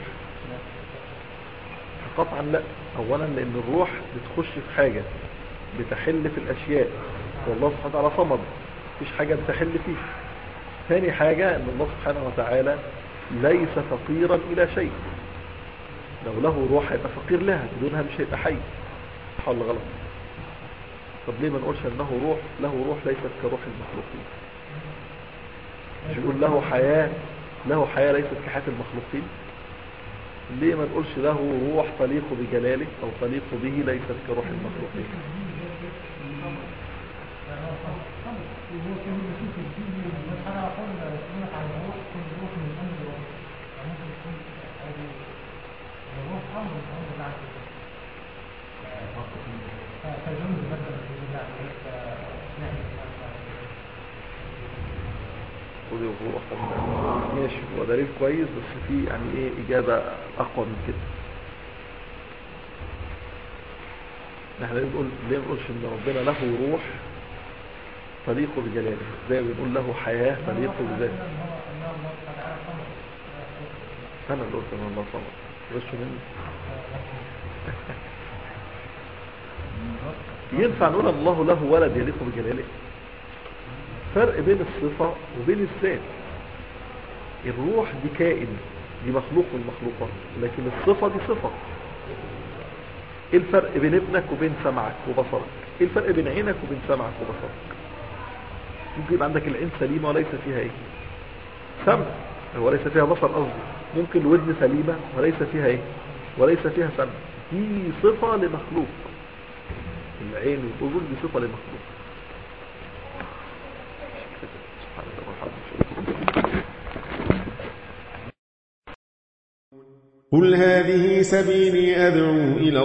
قطعا لا اولا لان الروح بتخش في حاجة بتحل في الاشياء والله سبحانه وتعالى صمد مفيش حاجة بتحل فيه ثاني حاجة ان الله سبحانه وتعالى ليس فقيرا الى شيء لو له روح هيبقى فقير لها بدونها مش هيبقى حي صح ولا غلط طب ليه ما نقولش انه روح له روح ليست كروح المخلوقين مش نقول له حياة له حياة ليست كحياة المخلوقين ليه ما نقولش له روح تليق بجلاله او تليق به ليست كروح المخلوقين ماشي هو دليل كويس بس في يعني ايه اجابة اقوى من كده احنا ليه بنقول ليه بنقولش ان ربنا له روح تليق بجلاله زي ما بنقول له حياة تليق بذاته انا اللي قلت ان الله صمد غشوا مني ينفع نقول الله له ولد يليق بجلاله فرق بين الصفة وبين الذات الروح دي كائن دي مخلوق من المخلوقات لكن الصفة دي صفة ايه الفرق بين ابنك وبين سمعك وبصرك ايه الفرق بين عينك وبين سمعك وبصرك ممكن يبقى عندك العين سليمة وليس فيها ايه سمع وليس فيها بصر قصدي ممكن الودن سليمة وليس فيها ايه وليس فيها سمع دي صفة لمخلوق العين والأذن دي صفة لمخلوق قل هذه سبيلي أدعو إلى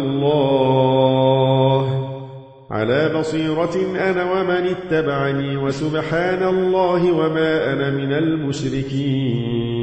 الله على بصيرة أنا ومن اتبعني وسبحان الله وما أنا من المشركين